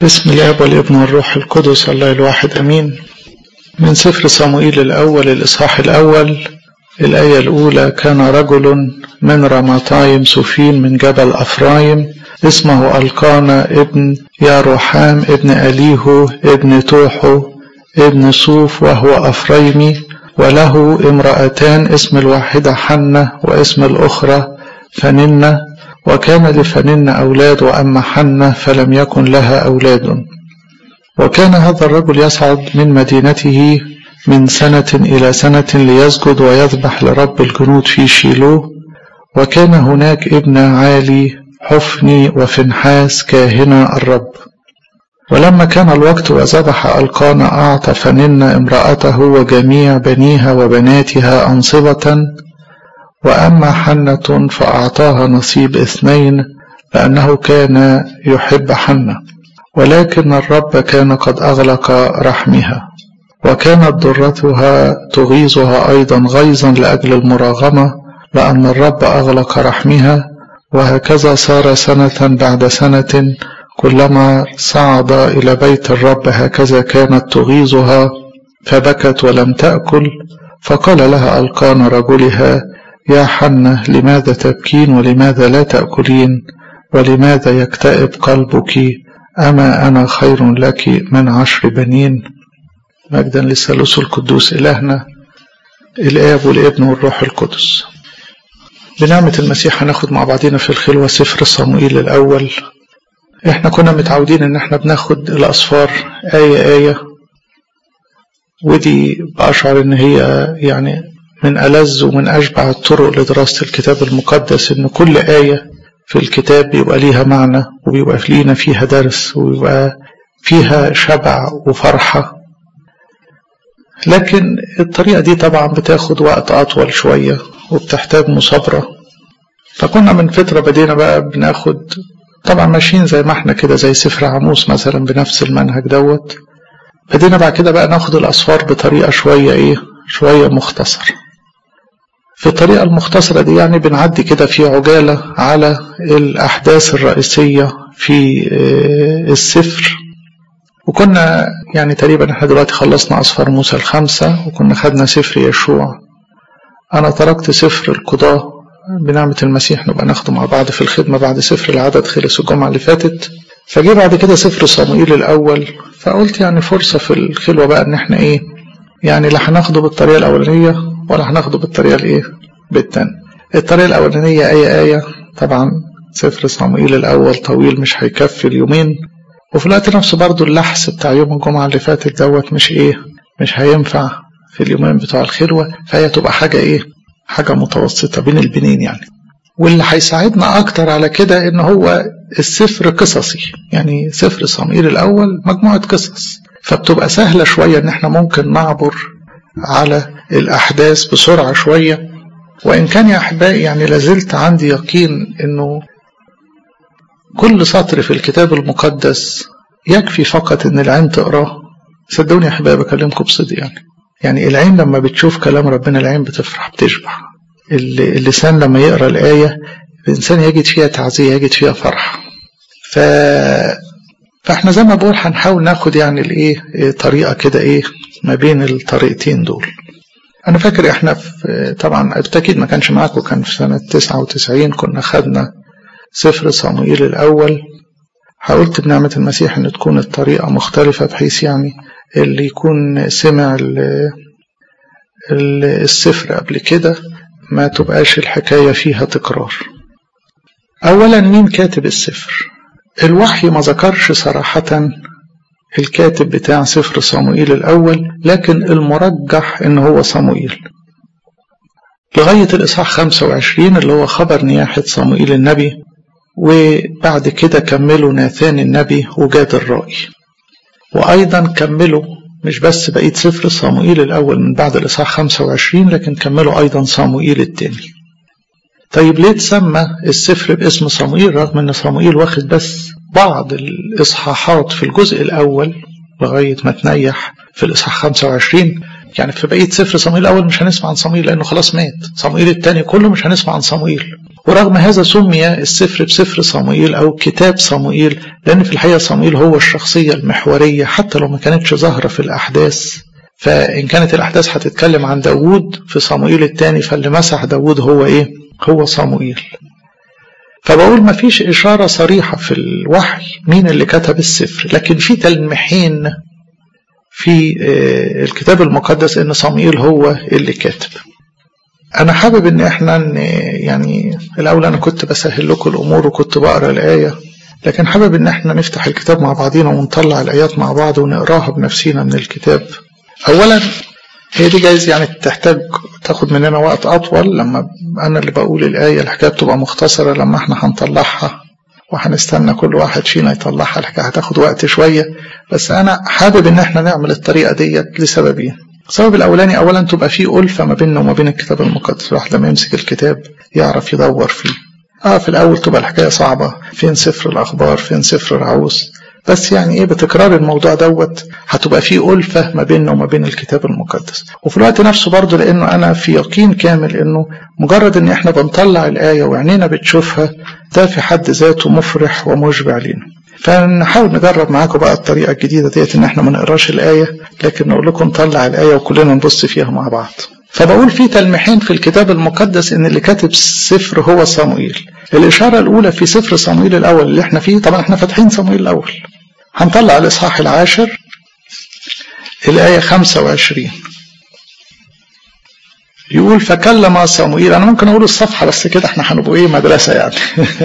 بسم الاب والابن والروح القدس الله الواحد امين من سفر صموئيل الاول الاصحاح الاول الايه الاولى كان رجل من رمطايم سفين من جبل افرايم اسمه القانا ابن ياروحام ابن اليهو ابن توحو ابن صوف وهو افريمي وله امرأتان اسم الواحدة حنة واسم الأخرى فننة وكان لفنن أولاد وأما حنة فلم يكن لها أولاد وكان هذا الرجل يصعد من مدينته من سنة إلى سنة ليسجد ويذبح لرب الجنود في شيلوه وكان هناك ابن عالي حفني وفنحاس كاهنا الرب ولما كان الوقت وذبح القانا أعطى فنن امرأته وجميع بنيها وبناتها أنصبة وأما حنة فأعطاها نصيب اثنين لأنه كان يحب حنة ولكن الرب كان قد أغلق رحمها وكانت ضرتها تغيظها أيضا غيظا لأجل المراغمة لأن الرب أغلق رحمها وهكذا صار سنة بعد سنة كلما صعد إلى بيت الرب هكذا كانت تغيظها فبكت ولم تأكل فقال لها القان رجلها يا حنة لماذا تبكين ولماذا لا تأكلين ولماذا يكتئب قلبك أما أنا خير لك من عشر بنين مجدا للثالوث القدوس إلهنا الآب والابن والروح القدس بنعمة المسيح هناخد مع بعضنا في الخلوة سفر صموئيل الأول احنا كنا متعودين ان احنا بناخد الأصفار آية آية ودي بأشعر ان هي يعني من ألذ ومن أشبع الطرق لدراسة الكتاب المقدس إن كل آية في الكتاب بيبقى ليها معنى وبيبقى لينا فيها درس وبيبقى فيها شبع وفرحة لكن الطريقة دي طبعا بتاخد وقت أطول شوية وبتحتاج مصابرة فكنا من فترة بدينا بقى بناخد طبعا ماشيين زي ما احنا كده زي سفر عموس مثلا بنفس المنهج دوت بدينا بعد كده بقى ناخد الأصفار بطريقة شوية ايه شوية مختصر في الطريقة المختصرة دي يعني بنعدي كده في عجالة على الأحداث الرئيسية في السفر وكنا يعني تقريبا احنا دلوقتي خلصنا أصفار موسى الخمسة وكنا خدنا سفر يشوع أنا تركت سفر القضاة بنعمة المسيح نبقى ناخده مع بعض في الخدمة بعد سفر العدد خلص الجمعة اللي فاتت فجي بعد كده سفر صموئيل الأول فقلت يعني فرصة في الخلوة بقى إن احنا إيه يعني لا هناخده بالطريقة الأولانية ولا هناخده بالطريقة الإيه بالتانية الطريقة الأولانية آية آية طبعا سفر صموئيل الأول طويل مش هيكفي اليومين وفي الوقت نفسه برضو اللحس بتاع يوم الجمعة اللي فاتت دوت مش إيه مش هينفع في اليومين بتوع الخلوة فهي تبقى حاجة إيه حاجة متوسطة بين البنين يعني واللي هيساعدنا أكتر على كده إن هو السفر قصصي يعني سفر صموئيل الأول مجموعة قصص فبتبقى سهلة شوية إن إحنا ممكن نعبر على الأحداث بسرعة شوية وإن كان يا أحبائي يعني لازلت عندي يقين إنه كل سطر في الكتاب المقدس يكفي فقط إن العين تقراه صدقوني يا أحبائي بكلمكم بصدق يعني يعني العين لما بتشوف كلام ربنا العين بتفرح بتشبع اللسان لما يقرا الآية الإنسان يجد فيها تعزية يجد فيها فرح ف فاحنا زي ما بقول هنحاول ناخد يعني الايه طريقه كده ايه ما بين الطريقتين دول انا فاكر احنا في طبعا بالتاكيد ما كانش معاكم كان في سنه 99 كنا خدنا سفر صموئيل الاول حاولت بنعمه المسيح ان تكون الطريقه مختلفه بحيث يعني اللي يكون سمع السفر قبل كده ما تبقاش الحكايه فيها تكرار اولا مين كاتب السفر الوحي ما ذكرش صراحة الكاتب بتاع سفر صموئيل الأول لكن المرجح إن هو صموئيل لغاية الإصحاح 25 اللي هو خبر نياحة صموئيل النبي وبعد كده كملوا ناثان النبي وجاد الرائي وأيضا كملوا مش بس بقية سفر صموئيل الأول من بعد الإصحاح 25 لكن كملوا أيضا صموئيل الثاني طيب ليه تسمى السفر باسم صموئيل رغم ان صموئيل واخد بس بعض الاصحاحات في الجزء الاول لغايه ما تنيح في الاصحاح 25 يعني في بقيه سفر صموئيل الاول مش هنسمع عن صموئيل لانه خلاص مات صموئيل الثاني كله مش هنسمع عن صموئيل ورغم هذا سمي السفر بسفر صموئيل أو كتاب صموئيل لأن في الحقيقة صموئيل هو الشخصية المحورية حتى لو ما كانتش ظاهرة في الأحداث فإن كانت الأحداث هتتكلم عن داوود في صموئيل الثاني فاللي مسح داوود هو إيه؟ هو صموئيل فبقول ما فيش إشارة صريحة في الوحي مين اللي كتب السفر لكن في تلميحين في الكتاب المقدس إن صموئيل هو اللي كاتب أنا حابب إن إحنا يعني الأول أنا كنت بسهل لكم الأمور وكنت بقرأ الآية لكن حابب إن إحنا نفتح الكتاب مع بعضينا ونطلع الآيات مع بعض ونقراها بنفسينا من الكتاب أولا هي دي جايز يعني تحتاج تاخد مننا وقت أطول لما أنا اللي بقول الآية الحكاية بتبقى مختصرة لما إحنا هنطلعها وهنستنى كل واحد فينا يطلعها الحكاية هتاخد وقت شوية بس أنا حابب إن إحنا نعمل الطريقة ديت لسببين السبب الأولاني أولا تبقى في ألفة ما بيننا وما بين الكتاب المقدس الواحد لما يمسك الكتاب يعرف يدور فيه آه في الأول تبقى الحكاية صعبة فين سفر الأخبار فين سفر العوس بس يعني ايه بتكرار الموضوع دوت هتبقى فيه ألفة ما بيننا وما بين الكتاب المقدس وفي الوقت نفسه برضه لأنه أنا في يقين كامل إنه مجرد إن إحنا بنطلع الآية وعينينا بتشوفها ده في حد ذاته مفرح ومشبع لينا فنحاول نجرب معاكم بقى الطريقة الجديدة ديت إن إحنا ما نقراش الآية لكن نقول لكم نطلع الآية وكلنا نبص فيها مع بعض فبقول في تلميحين في الكتاب المقدس ان اللي كاتب سفر هو صموئيل الاشاره الاولى في سفر صموئيل الاول اللي احنا فيه طبعا احنا فاتحين صموئيل الاول هنطلع الاصحاح العاشر الايه 25 يقول فكلم صموئيل انا ممكن اقول الصفحه بس كده احنا هنبقى ايه مدرسه يعني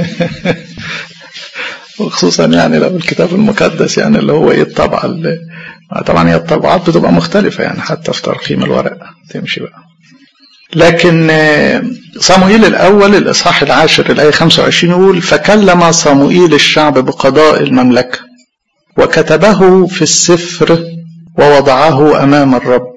وخصوصا يعني لو الكتاب المقدس يعني اللي هو ايه الطبعه اللي طبعا هي الطبعات بتبقى مختلفة يعني حتى في ترقيم الورق تمشي بقى لكن صموئيل الأول الإصحاح العاشر الآية 25 يقول فكلم صموئيل الشعب بقضاء المملكة وكتبه في السفر ووضعه أمام الرب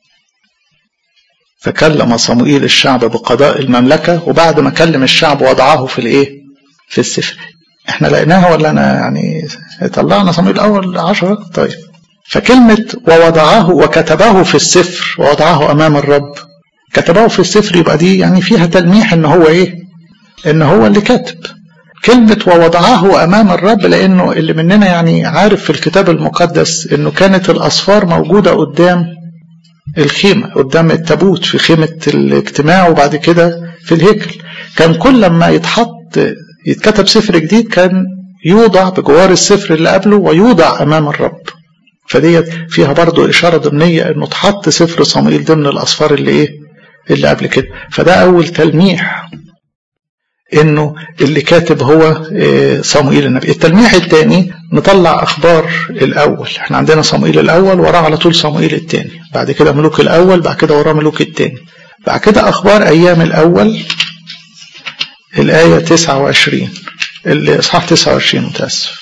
فكلم صموئيل الشعب بقضاء المملكة وبعد ما كلم الشعب وضعه في الإيه؟ في السفر احنا لقيناها ولا أنا يعني طلعنا صموئيل الأول عشرة طيب فكلمة ووضعه وكتبه في السفر ووضعه أمام الرب كتبه في السفر يبقى دي يعني فيها تلميح إن هو إيه؟ إن هو اللي كاتب كلمة ووضعه أمام الرب لأنه اللي مننا يعني عارف في الكتاب المقدس إنه كانت الأصفار موجودة قدام الخيمة قدام التابوت في خيمة الاجتماع وبعد كده في الهيكل كان كل لما يتحط يتكتب سفر جديد كان يوضع بجوار السفر اللي قبله ويوضع أمام الرب فديت فيها برضو إشارة ضمنية إنه اتحط سفر صموئيل ضمن الأصفار اللي إيه اللي قبل كده فده أول تلميح إنه اللي كاتب هو صموئيل النبي التلميح الثاني نطلع أخبار الأول إحنا عندنا صموئيل الأول وراه على طول صموئيل الثاني بعد كده ملوك الأول بعد كده وراه ملوك الثاني بعد كده أخبار أيام الأول الآية 29 الإصحاح 29 متأسف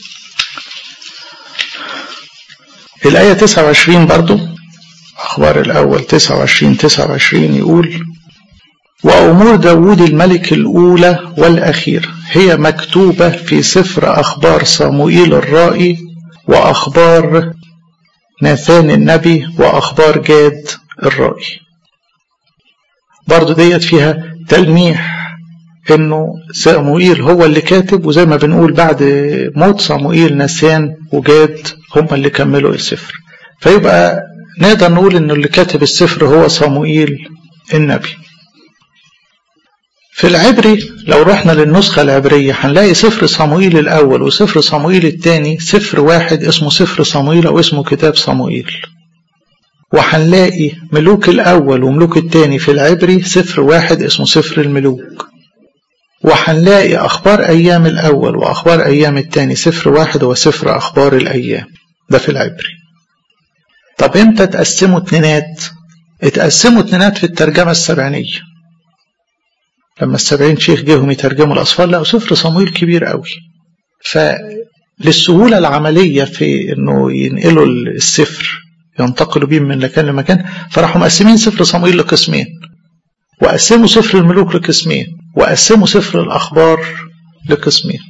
الآية 29 برضو أخبار الأول 29 29 يقول وأمور داود الملك الأولى والأخيرة هي مكتوبة في سفر أخبار صموئيل الرائي وأخبار ناثان النبي وأخبار جاد الرائي برضو ديت فيها تلميح انه صموئيل هو اللي كاتب وزي ما بنقول بعد موت صموئيل ناسان وجاد هم اللي كملوا السفر فيبقى نقدر نقول انه اللي كاتب السفر هو صموئيل النبي في العبري لو رحنا للنسخة العبرية هنلاقي سفر صموئيل الأول وسفر صموئيل الثاني سفر واحد اسمه سفر صموئيل أو اسمه كتاب صموئيل وهنلاقي ملوك الأول وملوك الثاني في العبري سفر واحد اسمه سفر الملوك وهنلاقي أخبار أيام الأول وأخبار أيام التاني سفر واحد هو سفر أخبار الأيام ده في العبري طب إمتى تقسموا اتنينات اتقسموا اتنينات في الترجمة السبعينية لما السبعين شيخ جيهم يترجموا الأصفار لقوا سفر صمويل كبير قوي فللسهولة العملية في إنه ينقلوا السفر ينتقلوا بيه من مكان لمكان فراحوا مقسمين سفر صمويل لقسمين وقسموا سفر الملوك لقسمين وقسموا سفر الأخبار لقسمين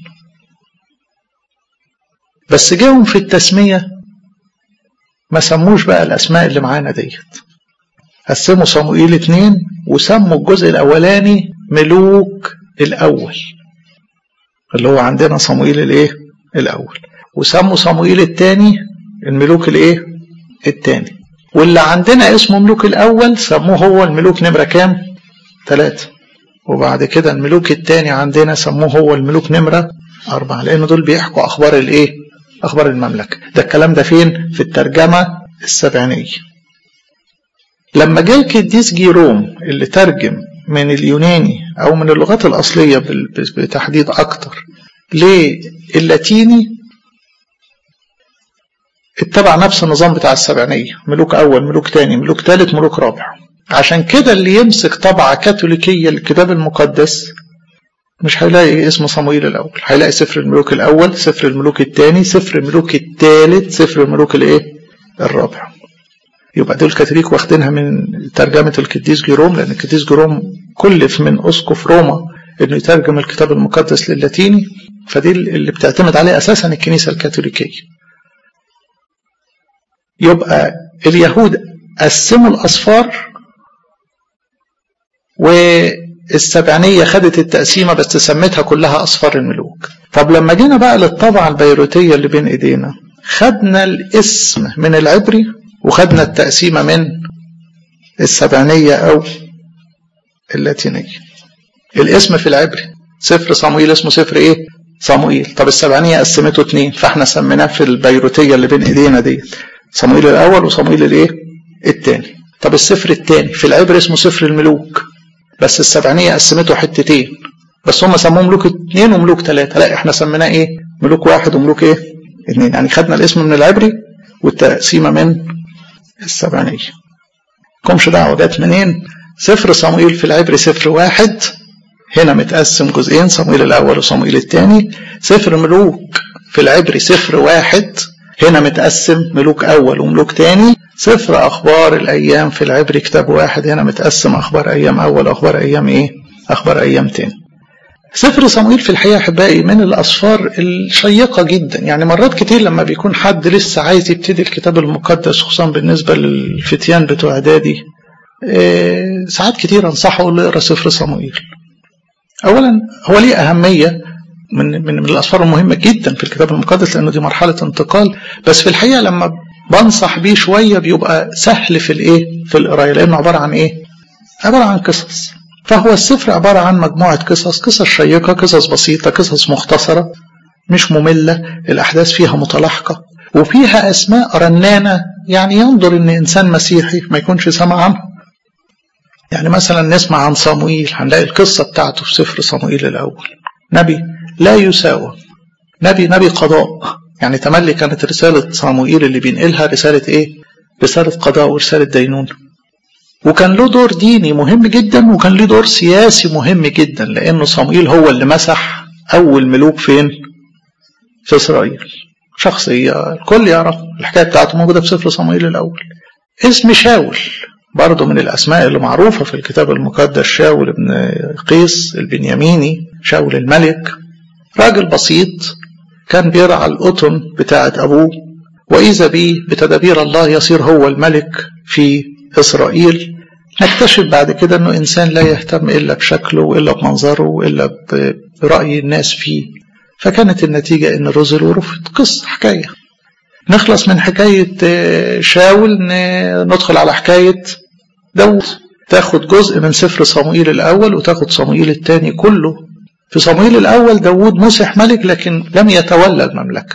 بس جاهم في التسمية ما سموش بقى الأسماء اللي معانا ديت قسموا صموئيل اتنين وسموا الجزء الأولاني ملوك الأول اللي هو عندنا صموئيل الايه الأول وسموا صموئيل الثاني الملوك الايه الثاني واللي عندنا اسمه ملوك الأول سموه هو الملوك نمرة كام ثلاثة وبعد كده الملوك الثاني عندنا سموه هو الملوك نمرة أربعة لأن دول بيحكوا أخبار الإيه؟ أخبار المملكة ده الكلام ده فين؟ في الترجمة السبعينية لما جه القديس جيروم اللي ترجم من اليوناني أو من اللغات الأصلية بتحديد أكتر للاتيني اتبع نفس النظام بتاع السبعينية ملوك أول ملوك تاني ملوك تالت ملوك رابع عشان كده اللي يمسك طبعة كاثوليكية للكتاب المقدس مش هيلاقي اسم صموئيل الأول هيلاقي سفر الملوك الأول سفر الملوك الثاني سفر الملوك الثالث سفر الملوك الإيه الرابع يبقى دول كاثوليك واخدينها من ترجمة القديس جيروم لأن القديس جيروم كلف من أسقف روما إنه يترجم الكتاب المقدس للاتيني فدي اللي بتعتمد عليه أساسا الكنيسة الكاثوليكية يبقى اليهود قسموا الأصفار والسبعينية خدت التقسيمة بس سمتها كلها أصفار الملوك طب لما جينا بقى للطبعة البيروتية اللي بين إيدينا خدنا الاسم من العبري وخدنا التقسيمة من السبعينية أو اللاتينية الاسم في العبري سفر صموئيل اسمه سفر ايه صموئيل طب السبعينية قسمته اتنين فاحنا سميناه في البيروتية اللي بين ايدينا ديت صموئيل الاول وصموئيل الايه التاني طب السفر التاني في العبري اسمه سفر الملوك بس السبعينية قسمته حتتين بس هم سموه ملوك اتنين وملوك تلاتة لا احنا سميناه ايه ملوك واحد وملوك ايه اتنين يعني خدنا الاسم من العبري والتقسيمة من السبعينية كمش دعوة جت منين سفر صموئيل في العبري سفر واحد هنا متقسم جزئين صموئيل الأول وصموئيل الثاني سفر ملوك في العبري سفر واحد هنا متقسم ملوك أول وملوك تاني سفر أخبار الأيام في العبري كتاب واحد هنا متقسم أخبار أيام أول أخبار أيام إيه أخبار أيام تاني سفر صموئيل في الحقيقة أحبائي من الأسفار الشيقة جدا يعني مرات كتير لما بيكون حد لسه عايز يبتدي الكتاب المقدس خصوصا بالنسبة للفتيان بتوع إعدادي إيه ساعات كتير أنصحه أقول له اقرا سفر صموئيل أولا هو ليه أهمية من من من الأسفار المهمة جدا في الكتاب المقدس لأنه دي مرحلة انتقال بس في الحقيقة لما بنصح بيه شوية بيبقى سهل في الإيه في القراية لأنه عبارة عن إيه؟ عبارة عن قصص فهو السفر عبارة عن مجموعة قصص قصص شيقة قصص بسيطة قصص مختصرة مش مملة الأحداث فيها متلاحقة وفيها أسماء رنانة يعني ينظر إن إنسان مسيحي ما يكونش سمع عنه يعني مثلا نسمع عن صموئيل هنلاقي القصة بتاعته في سفر صموئيل الأول نبي لا يساوى نبي نبي قضاء يعني تملي كانت رسالة صموئيل اللي بينقلها رسالة إيه؟ رسالة قضاء ورسالة دينون وكان له دور ديني مهم جدا وكان له دور سياسي مهم جدا لأنه صموئيل هو اللي مسح أول ملوك فين؟ في إسرائيل شخصية الكل يعرف الحكاية بتاعته موجودة في سفر صموئيل الأول اسم شاول برضه من الأسماء اللي معروفة في الكتاب المقدس شاول بن قيس البنياميني شاول الملك راجل بسيط كان بيرعى القطن بتاعة أبوه وإذا به بتدابير الله يصير هو الملك في إسرائيل نكتشف بعد كده أنه إنسان لا يهتم إلا بشكله وإلا بمنظره وإلا برأي الناس فيه فكانت النتيجة أن رزل ورفض قصة حكاية نخلص من حكاية شاول ندخل على حكاية داود تاخد جزء من سفر صموئيل الأول وتاخد صموئيل الثاني كله في صموئيل الأول داود مسح ملك لكن لم يتولى المملكة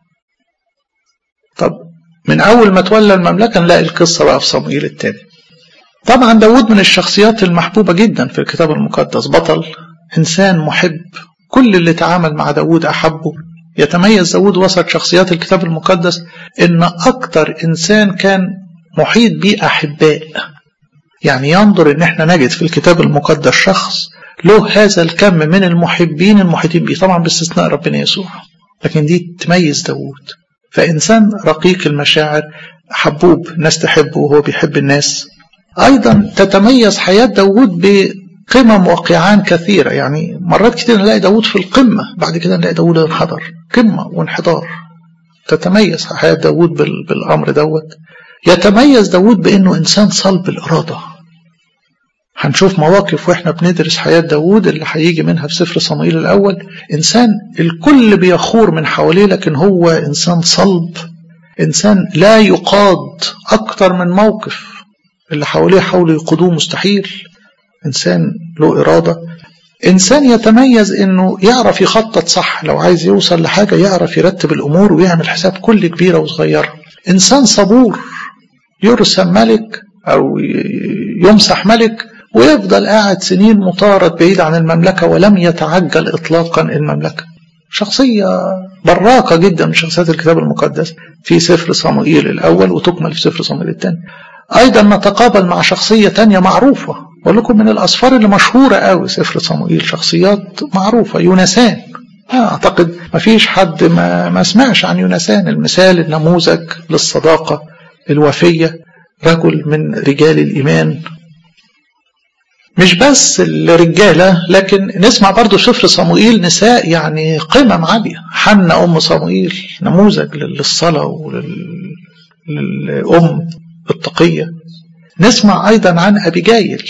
طب من أول ما تولى المملكة نلاقي القصة بقى في صموئيل الثاني طبعا داود من الشخصيات المحبوبة جدا في الكتاب المقدس بطل إنسان محب كل اللي تعامل مع داود أحبه يتميز داود وسط شخصيات الكتاب المقدس إن أكتر إنسان كان محيط به أحباء يعني ينظر إن إحنا نجد في الكتاب المقدس شخص له هذا الكم من المحبين المحيطين به طبعا باستثناء ربنا يسوع لكن دي تميز داود فإنسان رقيق المشاعر حبوب الناس تحبه وهو بيحب الناس أيضا تتميز حياة داود بقمم وقيعان كثيرة يعني مرات كتير نلاقي داود في القمة بعد كده نلاقي داود انحدر قمة وانحدار تتميز حياة داود بالأمر دوت يتميز داود بأنه إنسان صلب الإرادة هنشوف مواقف واحنا بندرس حياة داوود اللي هيجي منها في سفر صموئيل الأول إنسان الكل بيخور من حواليه لكن هو إنسان صلب إنسان لا يقاد أكتر من موقف اللي حواليه حاولوا يقودوه مستحيل إنسان له إرادة إنسان يتميز إنه يعرف يخطط صح لو عايز يوصل لحاجة يعرف يرتب الأمور ويعمل حساب كل كبيرة وصغيرة إنسان صبور يرسم ملك أو يمسح ملك ويفضل قاعد سنين مطارد بعيد عن المملكة ولم يتعجل إطلاقا المملكة شخصية براقة جدا من شخصيات الكتاب المقدس في سفر صموئيل الأول وتكمل في سفر صموئيل الثاني أيضا نتقابل مع شخصية تانية معروفة بقول لكم من الأسفار اللي مشهورة قوي سفر صموئيل شخصيات معروفة يونسان أعتقد ما فيش حد ما, ما سمعش عن يونسان المثال النموذج للصداقة الوفية رجل من رجال الإيمان مش بس الرجالة لكن نسمع برضو سفر صموئيل نساء يعني قمم عالية حنة أم صموئيل نموذج للصلاة وللأم التقية نسمع أيضا عن أبيجايل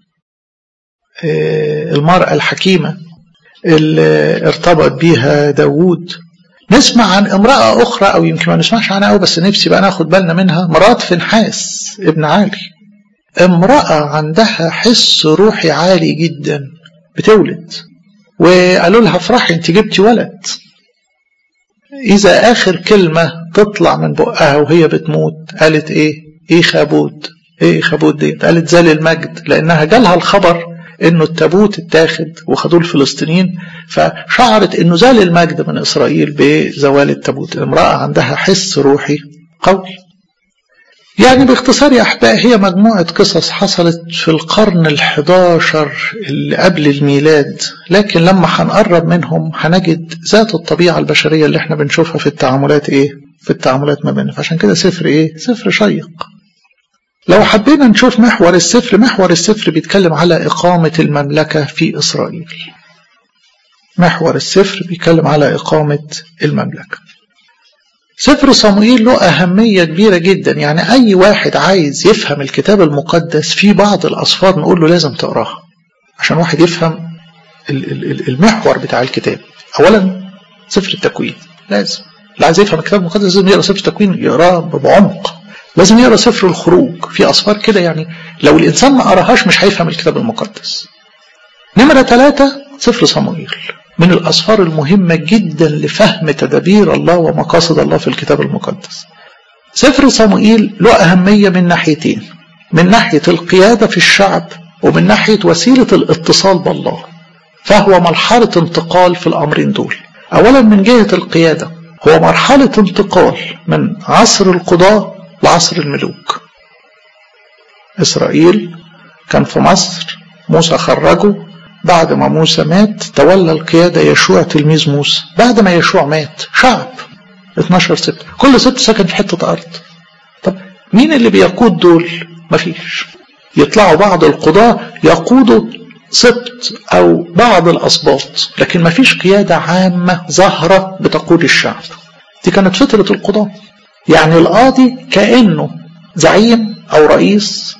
المرأة الحكيمة اللي ارتبط بيها داوود نسمع عن امرأة أخرى أو يمكن ما نسمعش عنها أو بس نفسي بقى ناخد بالنا منها مرات فنحاس ابن علي امرأة عندها حس روحي عالي جدا بتولد وقالوا لها افرحي انت جبتي ولد إذا آخر كلمة تطلع من بقها وهي بتموت قالت إيه؟ إيه خابود؟ إيه خابود دي؟ قالت زال المجد لأنها جالها الخبر إنه التابوت اتاخد وخدوه الفلسطينيين فشعرت إنه زال المجد من إسرائيل بزوال التابوت، امرأة عندها حس روحي قوي. يعني باختصار يا أحبائي هي مجموعة قصص حصلت في القرن الحداشر اللي قبل الميلاد لكن لما هنقرب منهم هنجد ذات الطبيعة البشرية اللي احنا بنشوفها في التعاملات ايه في التعاملات ما بيننا فعشان كده سفر ايه سفر شيق لو حبينا نشوف محور السفر محور السفر بيتكلم على إقامة المملكة في إسرائيل محور السفر بيتكلم على إقامة المملكة سفر صموئيل له أهمية كبيرة جدا يعني أي واحد عايز يفهم الكتاب المقدس في بعض الأصفار نقول له لازم تقراها عشان واحد يفهم المحور بتاع الكتاب أولا سفر التكوين لازم اللي عايز يفهم الكتاب المقدس لازم يقرا سفر التكوين يقراه بعمق لازم يقرا سفر الخروج في أصفار كده يعني لو الإنسان ما قراهاش مش هيفهم الكتاب المقدس نمرة ثلاثة سفر صموئيل من الأسفار المهمة جدا لفهم تدابير الله ومقاصد الله في الكتاب المقدس سفر صموئيل له أهمية من ناحيتين من ناحية القيادة في الشعب ومن ناحية وسيلة الاتصال بالله فهو مرحلة انتقال في الأمرين دول أولا من جهة القيادة هو مرحلة انتقال من عصر القضاة لعصر الملوك إسرائيل كان في مصر موسى خرجه بعد ما موسى مات تولى القيادة يشوع تلميذ موسى بعد ما يشوع مات شعب 12 ست كل ست سكن في حتة أرض طب مين اللي بيقود دول مفيش يطلعوا بعض القضاة يقودوا سبط أو بعض الأسباط لكن مفيش قيادة عامة ظاهرة بتقود الشعب دي كانت فترة القضاة يعني القاضي كأنه زعيم أو رئيس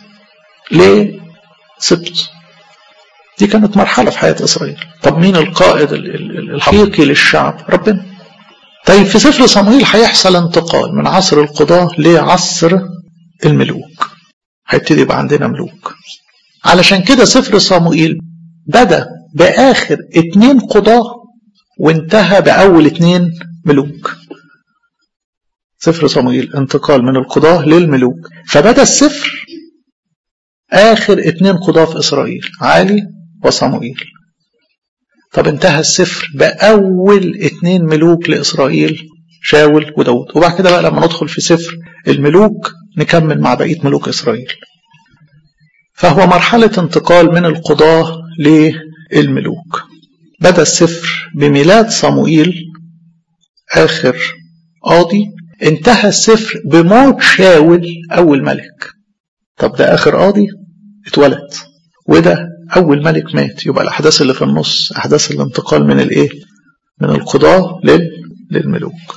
لسبط دي كانت مرحلة في حياة إسرائيل طب مين القائد الحقيقي للشعب ربنا طيب في سفر صموئيل هيحصل انتقال من عصر القضاة لعصر الملوك هيبتدي يبقى عندنا ملوك علشان كده سفر صموئيل بدأ بآخر اتنين قضاة وانتهى بأول اتنين ملوك سفر صموئيل انتقال من القضاة للملوك فبدأ السفر آخر اتنين قضاة في إسرائيل عالي وصموئيل طب انتهى السفر بأول اتنين ملوك لإسرائيل شاول وداود وبعد كده بقى لما ندخل في سفر الملوك نكمل مع بقية ملوك إسرائيل فهو مرحلة انتقال من القضاة للملوك بدأ السفر بميلاد صموئيل آخر قاضي انتهى السفر بموت شاول أول ملك طب ده آخر قاضي اتولد وده أول ملك مات يبقى الأحداث اللي في النص أحداث الانتقال من الإيه؟ من القضاة لل... للملوك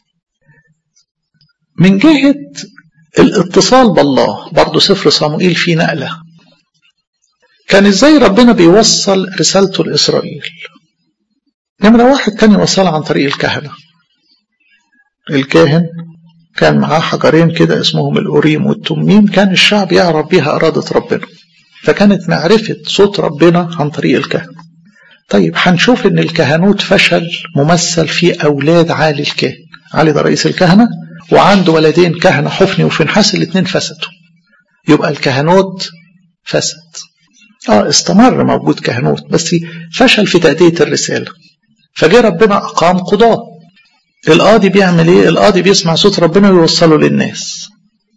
من جهة الاتصال بالله برضه سفر صموئيل فيه نقلة كان ازاي ربنا بيوصل رسالته لإسرائيل نمرة واحد كان يوصلها عن طريق الكهنة الكاهن كان معاه حجرين كده اسمهم الأوريم والتميم كان الشعب يعرف بيها إرادة ربنا فكانت معرفة صوت ربنا عن طريق الكهنة طيب هنشوف ان الكهنوت فشل ممثل في اولاد عالي الكاهن علي ده رئيس الكهنة وعنده ولدين كهنة حفني وفنحاس الاثنين فسدوا يبقى الكهنوت فسد اه استمر موجود كهنوت بس فشل في تأدية الرسالة فجاء ربنا أقام قضاة القاضي بيعمل ايه القاضي بيسمع صوت ربنا ويوصله للناس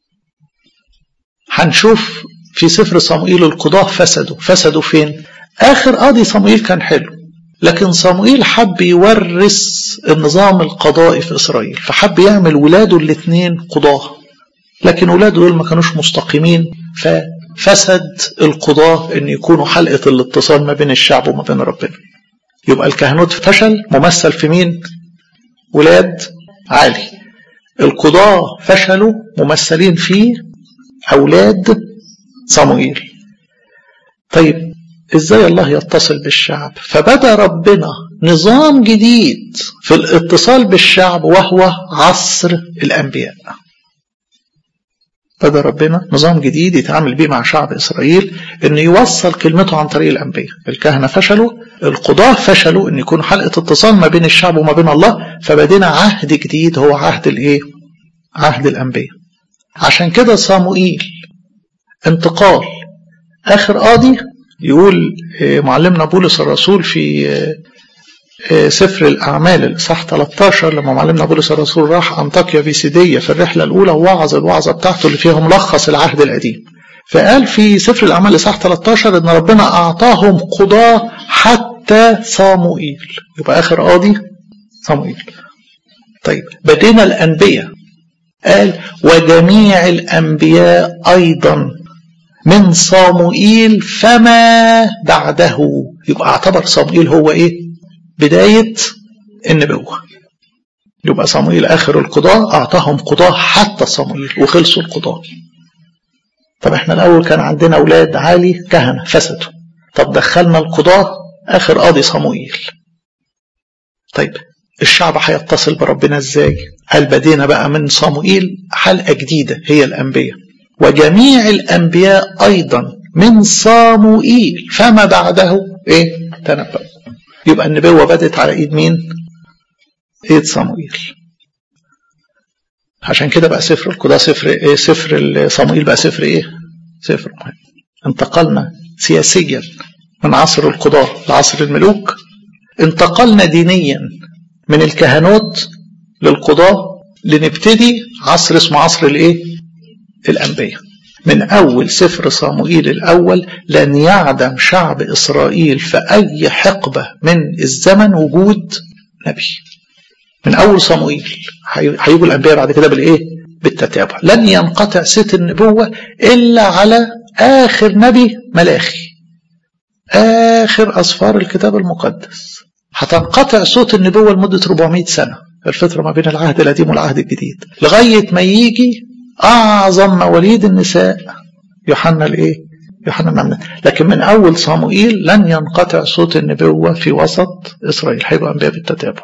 هنشوف في سفر صموئيل القضاة فسدوا فسدوا فين آخر قاضي صموئيل كان حلو لكن صموئيل حب يورث النظام القضائي في إسرائيل فحب يعمل ولاده الاثنين قضاة لكن ولاده دول ما كانوش مستقيمين ففسد القضاة ان يكونوا حلقة الاتصال ما بين الشعب وما بين ربنا يبقى الكهنوت فشل ممثل في مين ولاد عالي القضاة فشلوا ممثلين في أولاد صموئيل طيب ازاي الله يتصل بالشعب فبدا ربنا نظام جديد في الاتصال بالشعب وهو عصر الانبياء بدا ربنا نظام جديد يتعامل بيه مع شعب اسرائيل انه يوصل كلمته عن طريق الانبياء الكهنه فشلوا القضاه فشلوا ان يكون حلقه اتصال ما بين الشعب وما بين الله فبدينا عهد جديد هو عهد الايه عهد الانبياء عشان كده صاموئيل انتقال اخر قاضي يقول معلمنا بولس الرسول في سفر الأعمال الإصحاح 13 لما معلمنا بولس الرسول راح أنطاكيا فيسيدية في الرحلة الأولى ووعظ الوعظة بتاعته اللي فيها ملخص العهد القديم فقال في سفر الأعمال الإصحاح 13 إن ربنا أعطاهم قضاة حتى صاموئيل يبقى آخر قاضي صاموئيل طيب بدينا الأنبياء قال وجميع الأنبياء أيضا من صاموئيل فما بعده يبقى اعتبر صاموئيل هو ايه بداية النبوة يبقى صاموئيل آخر القضاء أعطاهم قضاء حتى صاموئيل وخلصوا القضاء طب احنا الأول كان عندنا أولاد عالي كهنة فسدوا طب دخلنا القضاء آخر قاضي صاموئيل طيب الشعب هيتصل بربنا ازاي قال بدينا بقى من صاموئيل حلقة جديدة هي الأنبياء وجميع الأنبياء أيضا من صاموئيل فما بعده إيه تنبأ يبقى النبوة بدت على إيد مين إيد صاموئيل عشان كده بقى سفر القضاء سفر إيه سفر صاموئيل بقى سفر إيه سفر مهم انتقلنا سياسيا من عصر القضاء لعصر الملوك انتقلنا دينيا من الكهنوت للقضاء لنبتدي عصر اسمه عصر الايه الأنبياء من أول سفر صاموئيل الأول لن يعدم شعب إسرائيل في أي حقبة من الزمن وجود نبي من أول صاموئيل هيجوا الأنبياء بعد كده بالإيه؟ بالتتابع لن ينقطع ست النبوة إلا على آخر نبي ملاخي آخر أصفار الكتاب المقدس هتنقطع صوت النبوة لمدة 400 سنة الفترة ما بين العهد القديم والعهد الجديد لغاية ما يجي أعظم مواليد النساء يوحنا الإيه؟ يوحنا المعمدان لكن من أول صاموئيل لن ينقطع صوت النبوة في وسط إسرائيل هيبقى أنبياء بالتتابع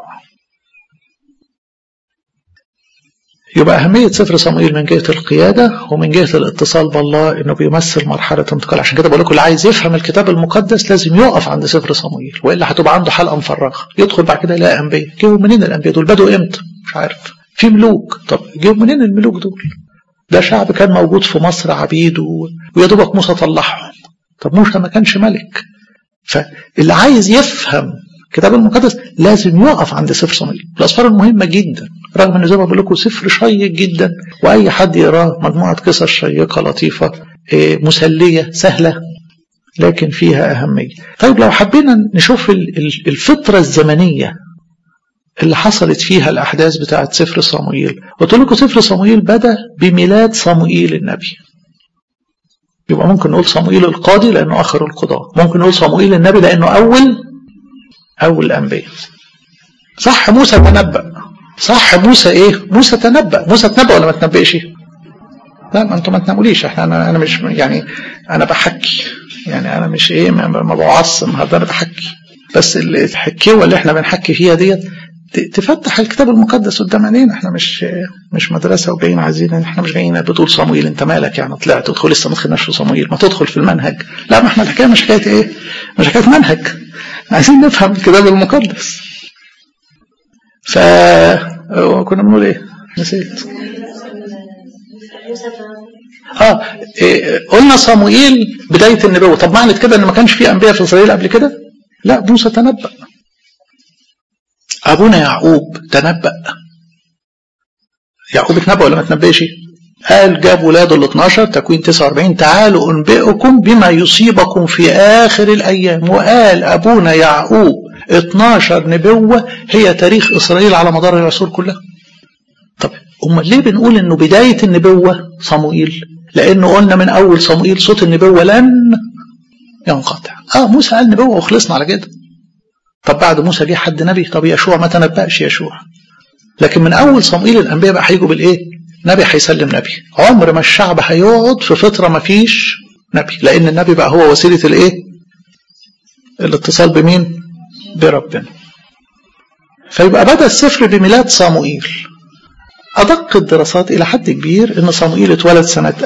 يبقى أهمية سفر صموئيل من جهة القيادة ومن جهة الاتصال بالله إنه بيمثل مرحلة انتقال عشان كده بقول لكم اللي عايز يفهم الكتاب المقدس لازم يقف عند سفر صموئيل وإلا هتبقى عنده حلقة مفرغة يدخل بعد كده يلاقي أنبياء جيبوا منين الأنبياء دول بدوا إمتى مش عارف في ملوك طب جيبوا منين الملوك دول ده شعب كان موجود في مصر عبيد ويا دوبك موسى طلعهم طب موسى ما كانش ملك فاللي عايز يفهم الكتاب المقدس لازم يقف عند سفر صموئيل الاسفار المهمه جدا رغم ان زي ما بقول لكم سفر شيق جدا واي حد يقراه مجموعه قصص شيقه لطيفه مسليه سهله لكن فيها اهميه طيب لو حبينا نشوف الفتره الزمنيه اللي حصلت فيها الأحداث بتاعت سفر صموئيل قلت لكم سفر صموئيل بدأ بميلاد صموئيل النبي يبقى ممكن نقول صموئيل القاضي لأنه آخر القضاء ممكن نقول صموئيل النبي لأنه أول أول الأنبياء صح موسى تنبأ صح موسى إيه موسى تنبأ موسى تنبأ ولا ما تنبأش لا ما انتم ما تناموليش احنا انا انا مش يعني انا بحكي يعني انا مش ايه ما, ما بعصم هذا انا بحكي بس الحكيوه اللي احنا بنحكي فيها ديت تفتح الكتاب المقدس قدام عينينا احنا مش مش مدرسه وجايين عايزين احنا مش جايين بتقول صمويل انت مالك يعني طلعت تدخل لسه ما دخلناش في صمويل ما تدخل في المنهج لا ما احنا الحكايه مش حكايه ايه مش حكايه منهج عايزين نفهم الكتاب المقدس ف كنا بنقول ايه نسيت اه إيه قلنا صموئيل بدايه النبوه طب معنى كده ان ما كانش في انبياء في اسرائيل قبل كده لا موسى تنبأ ابونا يعقوب تنبأ يعقوب اتنبأ ولا ما تنبأش قال جاب ولاده ال 12 تكوين 49 تعالوا انبئكم بما يصيبكم في اخر الايام وقال ابونا يعقوب 12 نبوه هي تاريخ اسرائيل على مدار العصور كلها طب امال ليه بنقول انه بدايه النبوه صموئيل لانه قلنا من اول صموئيل صوت النبوه لن ينقطع اه موسى قال نبوه وخلصنا على كده طب بعد موسى جه حد نبي طب يشوع ما تنبأش يشوع لكن من اول صموئيل الانبياء بقى هيجوا بالايه نبي هيسلم نبي عمر ما الشعب هيقعد في فتره ما فيش نبي لان النبي بقى هو وسيله الايه الاتصال بمين بربنا فيبقى بدا السفر بميلاد صموئيل أدق الدراسات إلى حد كبير إن صموئيل اتولد سنة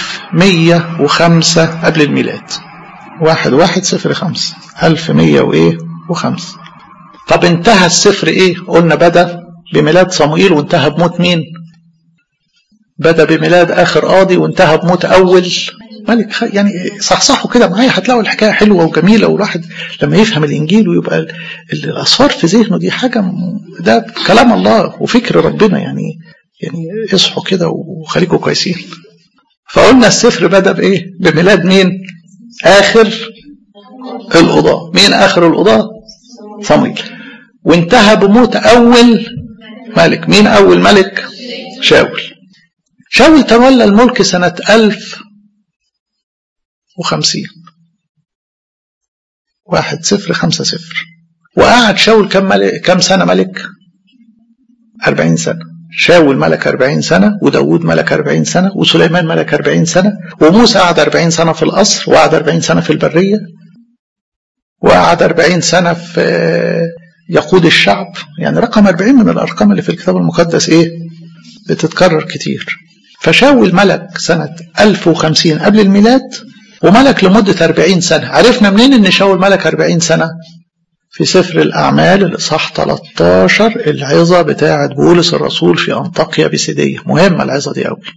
1105 قبل الميلاد واحد واحد صفر خمسة 1100 وإيه وخمسة طب انتهى السفر إيه قلنا بدأ بميلاد صموئيل وانتهى بموت مين بدأ بميلاد آخر قاضي وانتهى بموت أول ملك يعني صحصحوا كده معايا هتلاقوا الحكاية حلوة وجميلة والواحد لما يفهم الإنجيل ويبقى الأصفار في ذهنه دي حاجة ده كلام الله وفكر ربنا يعني يعني اصحوا كده وخليكم كويسين فقلنا السفر بدأ بإيه بميلاد مين آخر القضاة مين آخر القضاة صمويل وانتهى بموت أول ملك مين أول ملك شاول شاول تولى الملك سنة ألف وخمسين واحد صفر خمسة صفر وقعد شاول كم, ملك كم سنة ملك أربعين سنة شاول ملك أربعين سنة وداود ملك أربعين سنة وسليمان ملك أربعين سنة وموسى قعد أربعين سنة في القصر وقعد أربعين سنة في البرية وقعد أربعين سنة في يقود الشعب يعني رقم أربعين من الأرقام اللي في الكتاب المقدس إيه بتتكرر كتير فشاول ملك سنة 1050 قبل الميلاد وملك لمدة 40 سنة عرفنا منين ان شاول ملك 40 سنة في سفر الأعمال الإصحاح 13 العظة بتاعة بولس الرسول في أنطاكيا بسيدية مهمة العظة دي قوي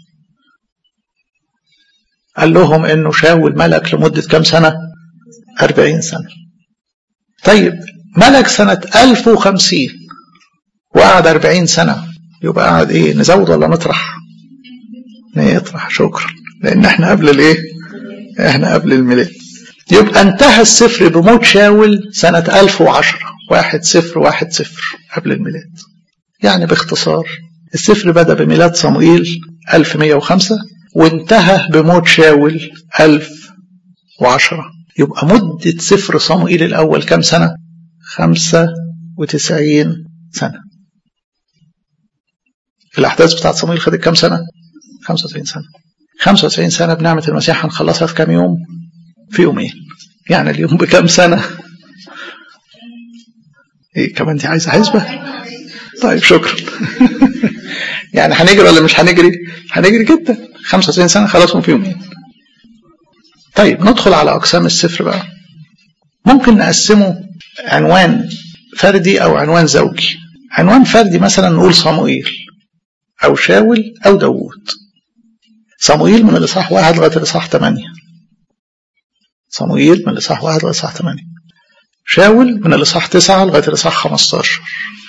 قال لهم انه شاول ملك لمدة كام سنة 40 سنة طيب ملك سنة 1050 وقعد 40 سنة يبقى قعد ايه نزود ولا نطرح نطرح شكرا لان احنا قبل الايه احنا قبل الميلاد يبقى انتهى السفر بموت شاول سنة 1010 واحد صفر واحد صفر قبل الميلاد يعني باختصار السفر بدأ بميلاد صموئيل 1105 وانتهى بموت شاول 1010 يبقى مدة سفر صموئيل الأول كم سنة؟ 95 سنة الأحداث بتاعت صموئيل خدت كم سنة؟ 95 سنة 95 سنة بنعمة المسيح هنخلصها في كام يوم؟ في يومين يعني اليوم بكم سنة؟ إيه كمان دي عايزة حسبة؟ طيب شكرا يعني هنجري ولا مش هنجري؟ هنجري جدا 95 سنة خلصهم في يومين طيب ندخل على أقسام السفر بقى ممكن نقسمه عنوان فردي أو عنوان زوجي عنوان فردي مثلا نقول صموئيل أو شاول أو داوود صموئيل من الإصحاح واحد لغاية الإصحاح ثمانية صموئيل من الإصحاح واحد لغاية الإصحاح ثمانية شاول من الإصحاح تسعة لغاية الإصحاح خمستاشر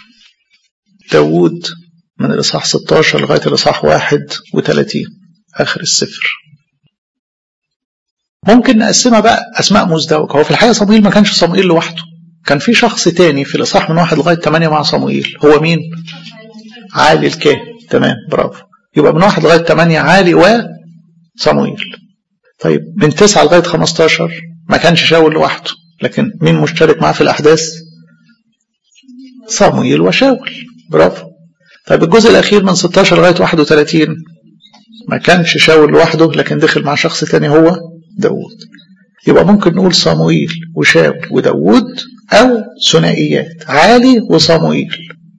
داوود من الإصحاح 16 لغاية الإصحاح 31 آخر السفر ممكن نقسمها بقى أسماء مزدوجة هو في الحقيقة صموئيل ما كانش صموئيل لوحده كان في شخص تاني في الإصحاح من واحد لغاية 8 مع صموئيل هو مين؟ عالي الكاهن تمام برافو يبقى من واحد لغاية 8 عالي وصموئيل طيب من 9 لغاية 15 ما كانش شاول لوحده لكن مين مشترك معاه في الأحداث؟ صموئيل وشاول برافو طيب الجزء الأخير من 16 لغاية 31 ما كانش شاول لوحده لكن دخل مع شخص تاني هو داود يبقى ممكن نقول صموئيل وشاول وداوود أو ثنائيات عالي وصموئيل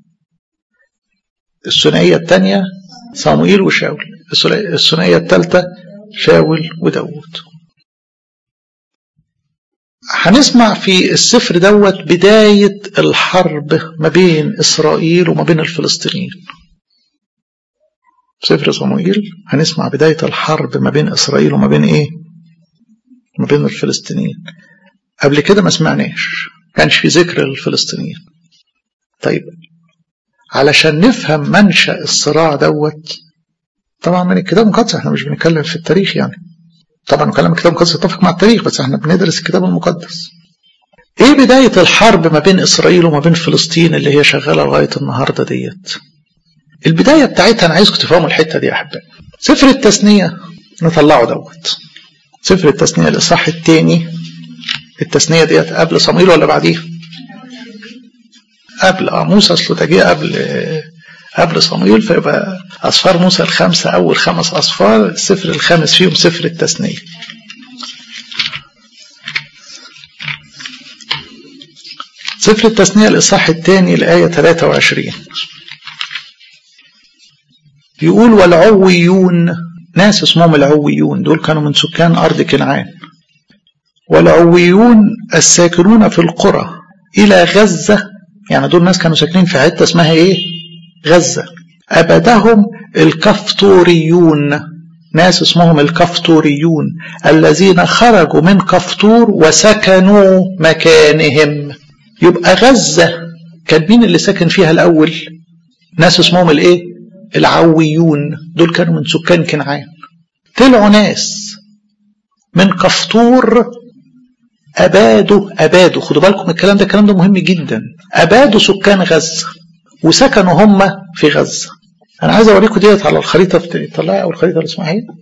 الثنائية الثانية صموئيل وشاول الثنائية الثالثة شاول وداوود هنسمع في السفر دوت بداية الحرب ما بين إسرائيل وما بين الفلسطينيين سفر صموئيل هنسمع بداية الحرب ما بين إسرائيل وما بين إيه ما بين الفلسطينيين قبل كده ما سمعناش كانش في ذكر للفلسطينيين طيب علشان نفهم منشأ الصراع دوت طبعا من الكتاب المقدس احنا مش بنتكلم في التاريخ يعني طبعا كلام الكتاب المقدس يتفق مع التاريخ بس احنا بندرس الكتاب المقدس ايه بداية الحرب ما بين اسرائيل وما بين فلسطين اللي هي شغالة لغاية النهاردة ديت البداية بتاعتها انا عايزكم تفهموا الحتة دي يا احبائي سفر التثنية نطلعه دوت سفر التثنية الاصحاح الثاني التثنية ديت قبل صمويل ولا بعديه قبل اه موسى اصله ده جه قبل قبل صمويل فيبقى أصفار موسى الخمسة أول خمس أصفار السفر الخامس فيهم سفر التثنية سفر التثنية الإصحاح الثاني الآية 23 يقول والعويون ناس اسمهم العويون دول كانوا من سكان أرض كنعان والعويون الساكنون في القرى إلى غزة يعني دول ناس كانوا ساكنين في حتة اسمها إيه غزة أبدهم الكفطوريون ناس اسمهم الكفطوريون الذين خرجوا من كفطور وسكنوا مكانهم يبقى غزة كان مين اللي سكن فيها الأول ناس اسمهم الايه العويون دول كانوا من سكان كنعان طلعوا ناس من كفطور أبادوا أبادوا خدوا بالكم الكلام ده الكلام ده مهم جدا أبادوا سكان غزة وسكنوا هم في غزة أنا عايز أوريكم ديت على الخريطة طلعي أو الخريطة اللي اسمها ايه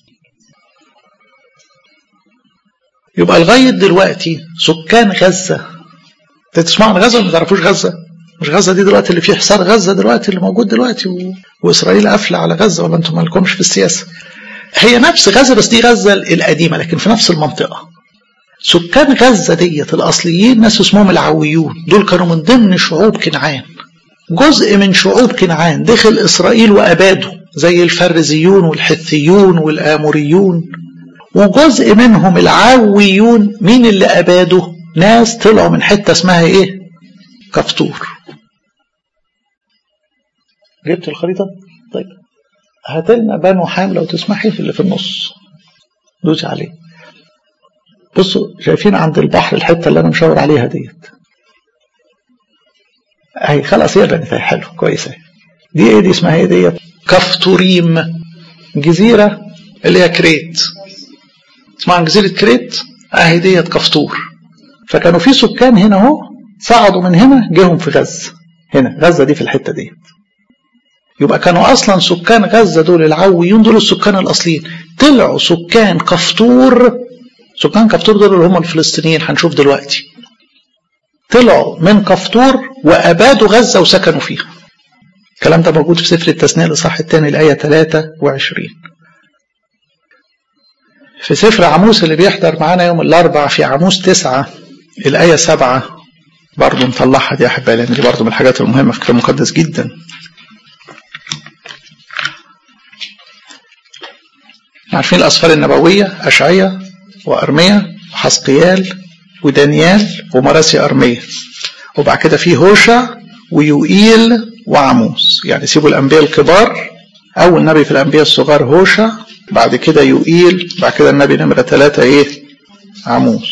يبقى لغاية دلوقتي سكان غزة تسمعوا عن غزة ولا ما تعرفوش غزة؟ مش غزة دي دلوقتي اللي فيه حصار غزة دلوقتي اللي موجود دلوقتي و... وإسرائيل قافلة على غزة ولا أنتم مالكمش في السياسة؟ هي نفس غزة بس دي غزة القديمة لكن في نفس المنطقة. سكان غزة ديت الأصليين ناس اسمهم العويون دول كانوا من ضمن شعوب كنعان. جزء من شعوب كنعان دخل إسرائيل وأبادوا زي الفرزيون والحثيون والآموريون وجزء منهم العويون مين اللي أبادوا ناس طلعوا من حتة اسمها إيه كفطور جبت الخريطة طيب هات لنا بنو حام لو تسمحي في اللي في النص دوسي عليه بصوا شايفين عند البحر الحتة اللي أنا مشاور عليها ديت اهي خلاص هي بنت حلو كويسة دي ايه دي اسمها ايه ديت كفتوريم جزيرة اللي هي كريت اسمها عن جزيرة كريت اهي ديت كفتور فكانوا في سكان هنا اهو صعدوا من هنا جيهم في غزة هنا غزة دي في الحتة دي يبقى كانوا اصلا سكان غزة دول العويون دول السكان الاصليين طلعوا سكان كفتور سكان كفتور دول اللي هم الفلسطينيين هنشوف دلوقتي طلعوا من كفطور وأبادوا غزة وسكنوا فيها الكلام ده موجود في سفر التثنية الإصحاح الثاني الآية 23 في سفر عموس اللي بيحضر معانا يوم الأربع في عموس تسعة الآية سبعة برضه نطلعها دي يا أحبائي لأن دي برضه من الحاجات المهمة في الكتاب المقدس جدا عارفين الأسفار النبوية أشعية وأرمية وحسقيال ودانيال ومراسي أرمية وبعد كده في هوشع ويوئيل وعموس يعني سيبوا الأنبياء الكبار أول نبي في الأنبياء الصغار هوشع بعد كده يوئيل بعد كده النبي نمرة ثلاثة إيه عموس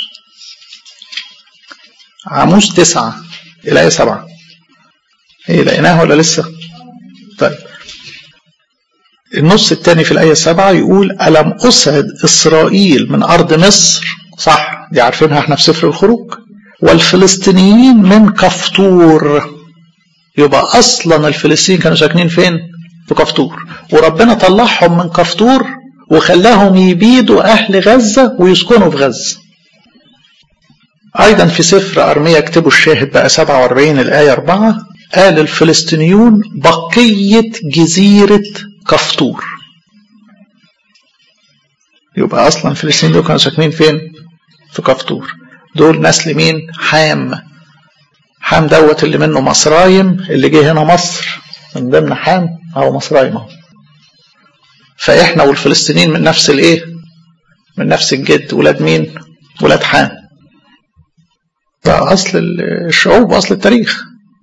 عموس تسعة الآية سبعة إيه لقيناها ولا لسه طيب النص الثاني في الآية سبعة يقول ألم أسعد إسرائيل من أرض مصر صح دي عارفينها احنا في سفر الخروج والفلسطينيين من كفطور يبقى اصلا الفلسطينيين كانوا ساكنين فين في كفطور وربنا طلعهم من كفطور وخلاهم يبيدوا اهل غزه ويسكنوا في غزه ايضا في سفر ارميا اكتبوا الشاهد بقى 47 الايه 4 قال الفلسطينيون بقيه جزيره كفطور يبقى اصلا فلسطين دول كانوا ساكنين فين في كفتور دول نسل مين حام حام دوت اللي منه مصرايم اللي جه هنا مصر من ضمن حام اهو مصرايم اهو فاحنا والفلسطينيين من نفس الايه من نفس الجد ولاد مين ولاد حام ده اصل الشعوب واصل التاريخ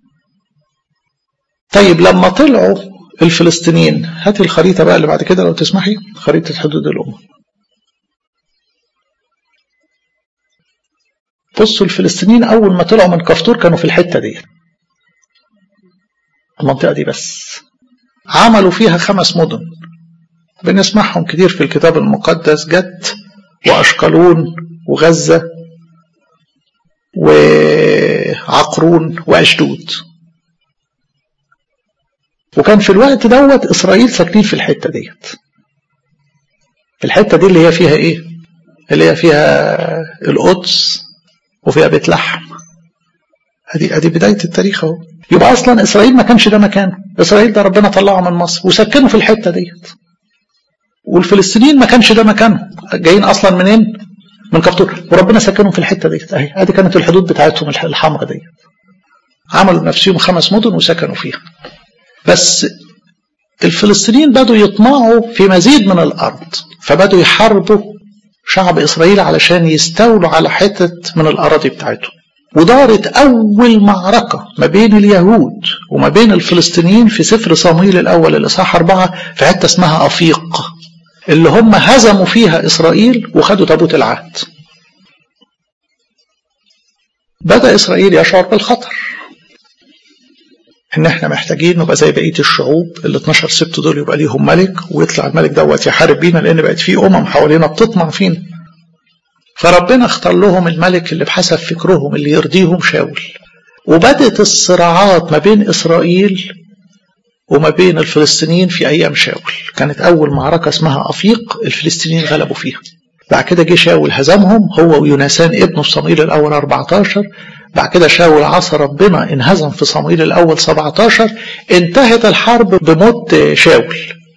طيب لما طلعوا الفلسطينيين هاتي الخريطة بقى اللي بعد كده لو تسمحي خريطة حدود الأمم بصوا الفلسطينيين أول ما طلعوا من كفتور كانوا في الحتة دي المنطقة دي بس عملوا فيها خمس مدن بنسمعهم كتير في الكتاب المقدس جت وأشقلون وغزة وعقرون وأشدود وكان في الوقت دوت إسرائيل ساكنين في الحتة ديت الحتة دي اللي هي فيها إيه اللي هي فيها القدس وفيها بيت لحم ادي ادي بدايه التاريخ اهو يبقى اصلا اسرائيل ما كانش ده مكانه اسرائيل ده ربنا طلعه من مصر وسكنه في الحته ديت والفلسطينيين ما كانش ده مكانهم جايين اصلا منين من كفتور وربنا سكنهم في الحته ديت اهي ادي كانت الحدود بتاعتهم الحمراء ديت عملوا لنفسهم خمس مدن وسكنوا فيها بس الفلسطينيين بدوا يطمعوا في مزيد من الارض فبدوا يحاربوا شعب اسرائيل علشان يستولوا على حتة من الاراضي بتاعتهم ودارت اول معركة ما بين اليهود وما بين الفلسطينيين في سفر صمويل الاول الاصحاح اربعة في حتة اسمها افيق اللي هم هزموا فيها اسرائيل وخدوا تابوت العهد بدأ اسرائيل يشعر بالخطر ان احنا محتاجين نبقى زي بقيه الشعوب ال 12 سبت دول يبقى ليهم ملك ويطلع الملك دوت يحارب بينا لان بقت في امم حوالينا بتطمع فينا فربنا اختار لهم الملك اللي بحسب فكرهم اللي يرضيهم شاول وبدت الصراعات ما بين اسرائيل وما بين الفلسطينيين في ايام شاول كانت اول معركه اسمها افيق الفلسطينيين غلبوا فيها بعد كده جه شاول هزمهم هو ويونسان ابنه في صمويل الاول 14 بعد كده شاول عصى ربنا انهزم في صمويل الاول 17 انتهت الحرب بموت شاول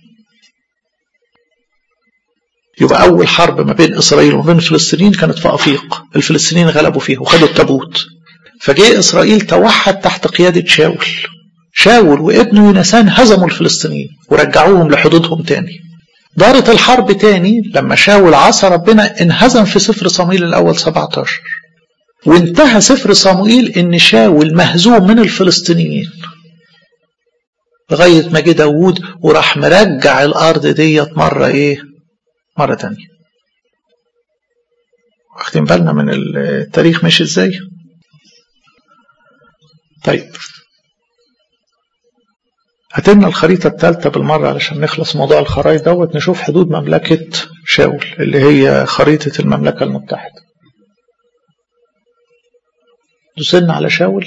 يبقى اول حرب ما بين اسرائيل وما بين الفلسطينيين كانت في افيق الفلسطينيين غلبوا فيها وخدوا التابوت فجاء اسرائيل توحد تحت قياده شاول شاول وابنه يونسان هزموا الفلسطينيين ورجعوهم لحدودهم تاني دارت الحرب تاني لما شاول عصى ربنا انهزم في سفر صمويل الاول 17 وانتهى سفر صموئيل ان شاول مهزوم من الفلسطينيين لغاية ما جه داوود وراح مرجع الأرض ديت مرة إيه؟ مرة تانية. واخدين بالنا من التاريخ ماشي إزاي؟ طيب هاتلنا الخريطة الثالثة بالمرة علشان نخلص موضوع الخرايط دوت نشوف حدود مملكة شاول اللي هي خريطة المملكة المتحدة. دوسلنا على شاول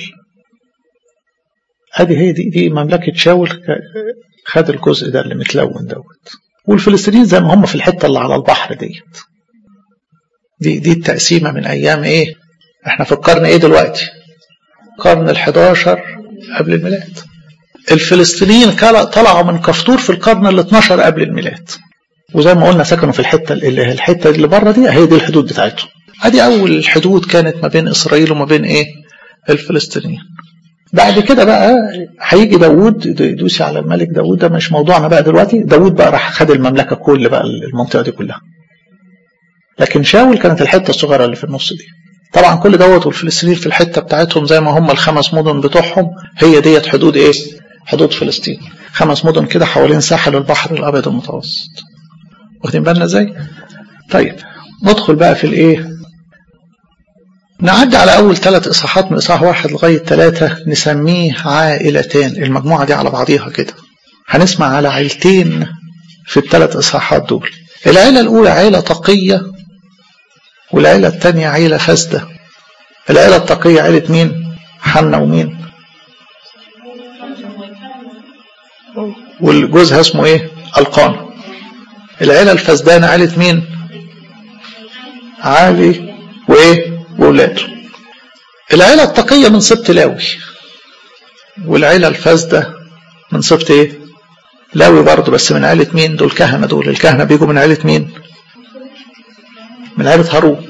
ادي هي دي دي مملكه شاول خد الجزء ده اللي متلون دوت والفلسطينيين زي ما هم في الحته اللي على البحر ديت دي دي التقسيمه من ايام ايه احنا في القرن ايه دلوقتي القرن ال11 قبل الميلاد الفلسطينيين طلعوا من كفتور في القرن ال12 قبل الميلاد وزي ما قلنا سكنوا في الحته اللي الحته اللي بره دي هي دي الحدود بتاعتهم ادي اول الحدود كانت ما بين اسرائيل وما بين ايه الفلسطينيين بعد كده بقى هيجي داوود يدوسي على الملك داوود ده مش موضوعنا بقى دلوقتي داوود بقى راح خد المملكه كل بقى المنطقه دي كلها لكن شاول كانت الحته الصغيره اللي في النص دي طبعا كل دوت والفلسطينيين في الحته بتاعتهم زي ما هم الخمس مدن بتوعهم هي ديت حدود ايه حدود فلسطين خمس مدن كده حوالين ساحل البحر الابيض المتوسط واخدين بالنا ازاي طيب ندخل بقى في الايه نعدي على أول ثلاث إصحاحات من إصحاح واحد لغاية ثلاثة نسميه عائلتان المجموعة دي على بعضيها كده هنسمع على عيلتين في الثلاث إصحاحات دول العيلة الأولى عيلة تقية والعيلة الثانية عيلة فاسدة العيلة التقية عيلة مين؟ حنا ومين؟ والجوزها اسمه ايه؟ القان العيلة الفسدانة عيلة مين؟ علي وايه؟ وولاده العيلة التقية من سبط لاوي والعيلة الفاسدة من سبط ايه لاوي برضه بس من عيلة مين دول كهنة دول الكهنة بيجوا من عيلة مين من عيلة هارون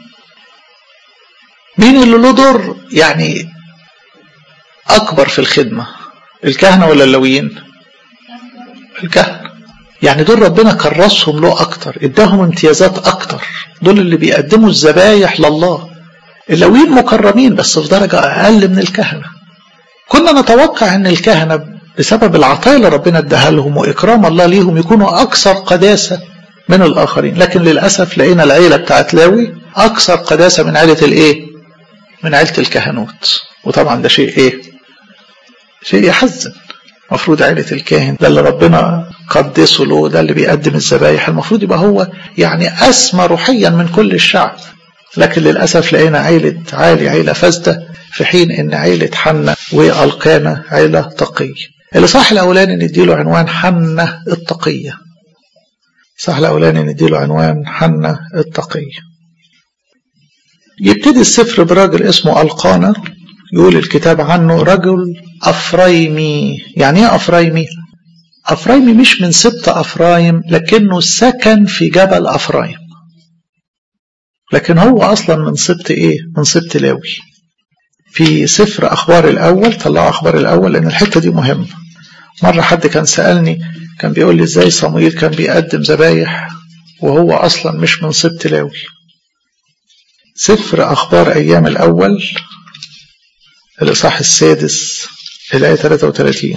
مين اللي له دور يعني أكبر في الخدمة الكهنة ولا اللويين الكهنة يعني دول ربنا كرسهم له أكتر اداهم امتيازات أكتر دول اللي بيقدموا الذبايح لله اللويين مكرمين بس في درجة أقل من الكهنة كنا نتوقع أن الكهنة بسبب العطايا اللي ربنا اداها لهم وإكرام الله ليهم يكونوا أكثر قداسة من الآخرين لكن للأسف لقينا العيلة بتاعت لاوي أكثر قداسة من عيلة الإيه؟ من عيلة الكهنوت وطبعا ده شيء إيه؟ شيء يحزن المفروض عيلة الكاهن ده اللي ربنا قدسه له ده اللي بيقدم الذبايح المفروض يبقى هو يعني أسمى روحيا من كل الشعب لكن للأسف لقينا عيلة عالي عيلة فاسدة في حين إن عيلة حنة والقانة عيلة تقية الإصحاح الأولاني نديله عنوان حنة التقية الإصحاح الأولاني نديله عنوان حنة التقية يبتدي السفر براجل اسمه القانا يقول الكتاب عنه رجل أفرايمي يعني ايه أفرايمي أفرايمي مش من سبط أفرايم لكنه سكن في جبل أفرايم لكن هو أصلا من سبط إيه من سبط لاوي في سفر أخبار الأول طلعوا أخبار الأول لأن الحتة دي مهمة مرة حد كان سألني كان بيقول لي إزاي صمويل كان بيقدم ذبايح وهو أصلا مش من سبط لاوي سفر أخبار أيام الأول الإصحاح السادس الآية 33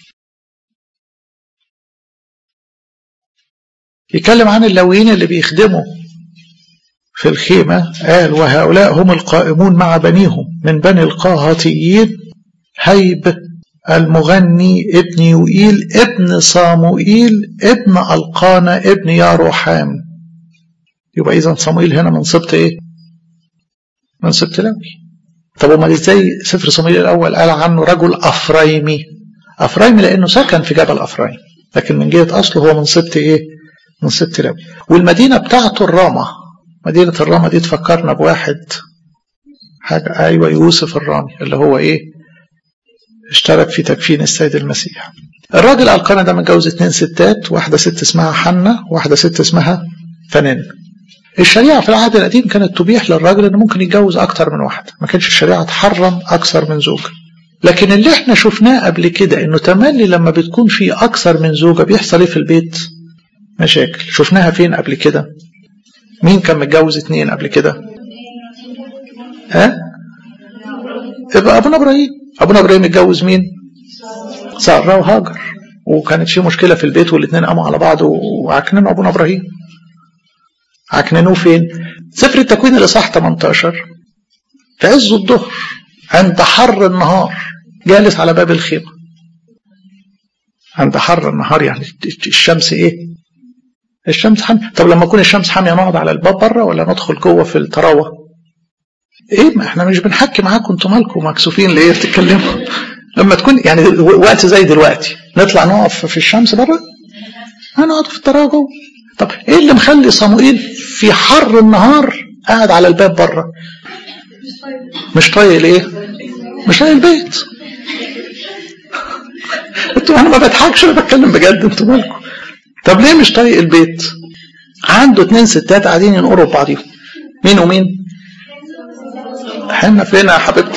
يتكلم عن اللويين اللي بيخدموا في الخيمة قال وهؤلاء هم القائمون مع بنيهم من بني القاهطيين هيب المغني ابن يوئيل ابن صاموئيل ابن القانا ابن ياروحام يبقى إذا صموئيل هنا من سبط إيه؟ من سبط لاوي طب امال ازاي سفر صموئيل الاول قال عنه رجل افرايمي افرايمي لانه سكن في جبل افرايم لكن من جهه اصله هو من سبط ايه من سبط لاوي والمدينه بتاعته الرامه مدينه الرامه دي تفكرنا بواحد حاجه ايوه يوسف الرامي اللي هو ايه اشترك في تكفين السيد المسيح الراجل القانا ده متجوز اتنين ستات واحده ست اسمها حنة واحده ست اسمها فنان الشريعة في العهد القديم كانت تبيح للراجل انه ممكن يتجوز اكتر من واحدة ما كانش الشريعة تحرم اكثر من زوجة لكن اللي احنا شفناه قبل كده انه تملي لما بتكون في اكثر من زوجة بيحصل ايه في البيت مشاكل شفناها فين قبل كده مين كان متجوز اتنين قبل كده ها يبقى ابونا ابراهيم ابونا ابراهيم اتجوز مين سارة وهاجر وكانت في مشكلة في البيت والاثنين قاموا على بعض وعكننوا ابونا ابراهيم عكننوه فين سفر التكوين الاصحاح 18 في عز الظهر عند حر النهار جالس على باب الخيمة عند حر النهار يعني الشمس ايه الشمس حامية طب لما تكون الشمس حامية نقعد على الباب بره ولا ندخل جوه في الطراوة ايه ما احنا مش بنحكي معاكم انتوا مالكم مكسوفين ليه بتتكلموا لما تكون يعني وقت زي دلوقتي نطلع نقف في الشمس بره هنقعد في الطراوة جوه طب ايه اللي مخلي صموئيل في حر النهار قاعد على الباب بره مش طايق الايه مش طايق البيت انتوا انا ما بضحكش انا بتكلم بجد انتوا مالكم طب ليه مش طايق البيت عنده اتنين ستات قاعدين ينقروا ببعضيهم مين ومين حنا فين يا حبيبتي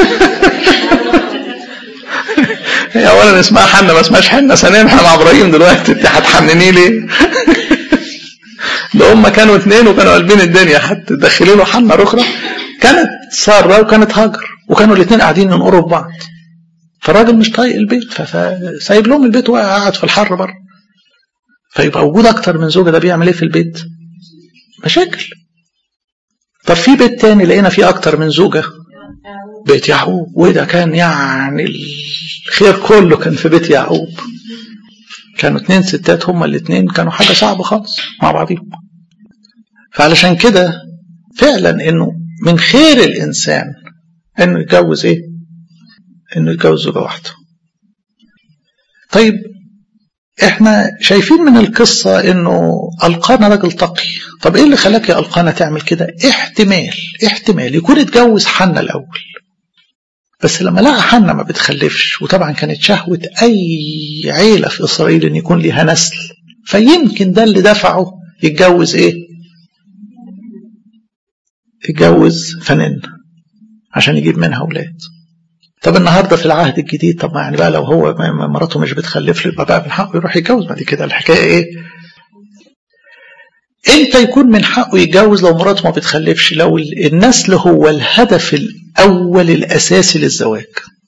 هي اولا اسمها حنا ما اسمهاش حنا ثانيا احنا مع ابراهيم دلوقتي انت هتحننيه ليه ده هم كانوا اثنين وكانوا قلبين الدنيا حتى دخلوا له حنة أخرى كانت سارة وكانت هاجر وكانوا الاثنين قاعدين ينقروا في بعض فالراجل مش طايق البيت فسايب لهم البيت وقاعد قاعد في الحر بره فيبقى وجود أكتر من زوجة ده بيعمل إيه في البيت؟ مشاكل طب في بيت تاني لقينا فيه أكتر من زوجة بيت يعقوب وده كان يعني الخير كله كان في بيت يعقوب كانوا اتنين ستات هما الاتنين كانوا حاجة صعبة خالص مع بعضهم فعلشان كده فعلا انه من خير الانسان انه يتجوز ايه انه يتجوز زوجة واحدة طيب احنا شايفين من القصة انه القانا راجل تقي طب ايه اللي خلاك يا القانا تعمل كده احتمال احتمال يكون اتجوز حنا الاول بس لما لقى حنا ما بتخلفش وطبعا كانت شهوة أي عيلة في إسرائيل إن يكون لها نسل فيمكن ده اللي دفعه يتجوز إيه؟ اتجوز فنان عشان يجيب منها اولاد طب النهارده في العهد الجديد طب ما يعني بقى لو هو مراته مش بتخلف له يبقى بقى من حقه يروح يتجوز بعد كده الحكايه ايه؟ امتى يكون من حقه يتجوز لو مراته ما بتخلفش لو النسل هو الهدف الاول الاساسي للزواج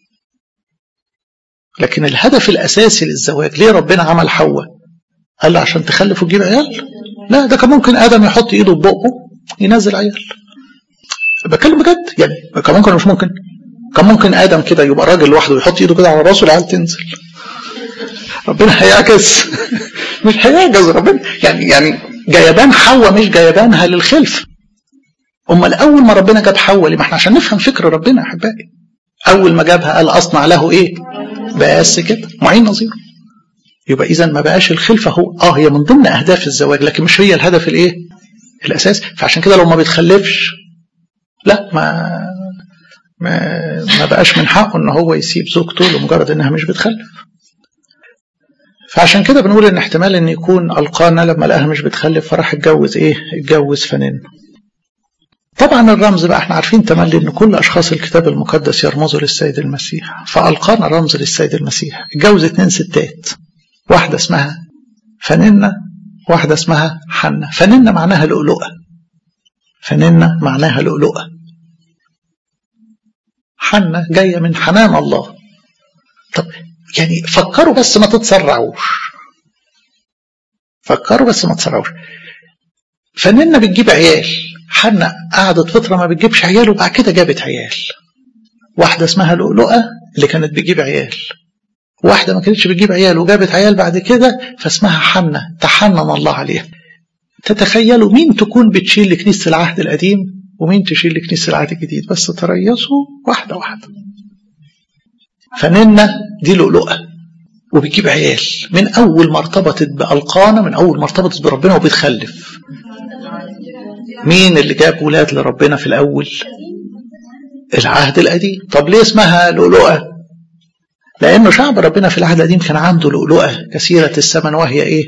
لكن الهدف الاساسي للزواج ليه ربنا عمل حواء قال له عشان تخلف وتجيب عيال لا ده كان ممكن ادم يحط ايده في بقه ينزل عيال بتكلم بجد يعني كان ممكن مش ممكن كان ممكن ادم كده يبقى راجل لوحده ويحط ايده كده على راسه العيال تنزل ربنا هيعكس مش هيعجز ربنا يعني يعني جيبان حواء مش جيبانها للخلف امال اول ما ربنا جاب حواء ليه ما احنا عشان نفهم فكر ربنا يا احبائي اول ما جابها قال اصنع له ايه بس كده معين نظيره يبقى اذا ما بقاش الخلفه هو اه هي من ضمن اهداف الزواج لكن مش هي الهدف الايه الاساس فعشان كده لو ما بيتخلفش لا ما ما, ما بقاش من حقه ان هو يسيب زوجته لمجرد انها مش بتخلف فعشان كده بنقول ان احتمال ان يكون القانا لما لقاها مش بتخلف فراح اتجوز ايه اتجوز فنان طبعا الرمز بقى احنا عارفين تملي ان كل اشخاص الكتاب المقدس يرمزوا للسيد المسيح فالقانا رمز للسيد المسيح اتجوز اتنين ستات واحده اسمها فننة واحده اسمها حنة فننة معناها لؤلؤة فننة معناها لؤلؤة حنة جاية من حنان الله طب يعني فكروا بس ما تتسرعوش فكروا بس ما تتسرعوش فننة بتجيب عيال حنة قعدت فترة ما بتجيبش عيال وبعد كده جابت عيال واحدة اسمها لؤلؤة اللي كانت بتجيب عيال واحدة ما كانتش بتجيب عيال وجابت عيال بعد كده فاسمها حنة تحنن الله عليها تتخيلوا مين تكون بتشيل لكنيسة العهد القديم ومين تشيل لكنيسة العهد الجديد بس تريصوا واحدة واحدة فننة دي لؤلؤة وبتجيب عيال من أول ما ارتبطت بألقانا من أول ما ارتبطت بربنا وبتخلف مين اللي جاب ولاد لربنا في الأول العهد القديم طب ليه اسمها لؤلؤة لأنه شعب ربنا في العهد القديم كان عنده لؤلؤة كثيرة الثمن وهي إيه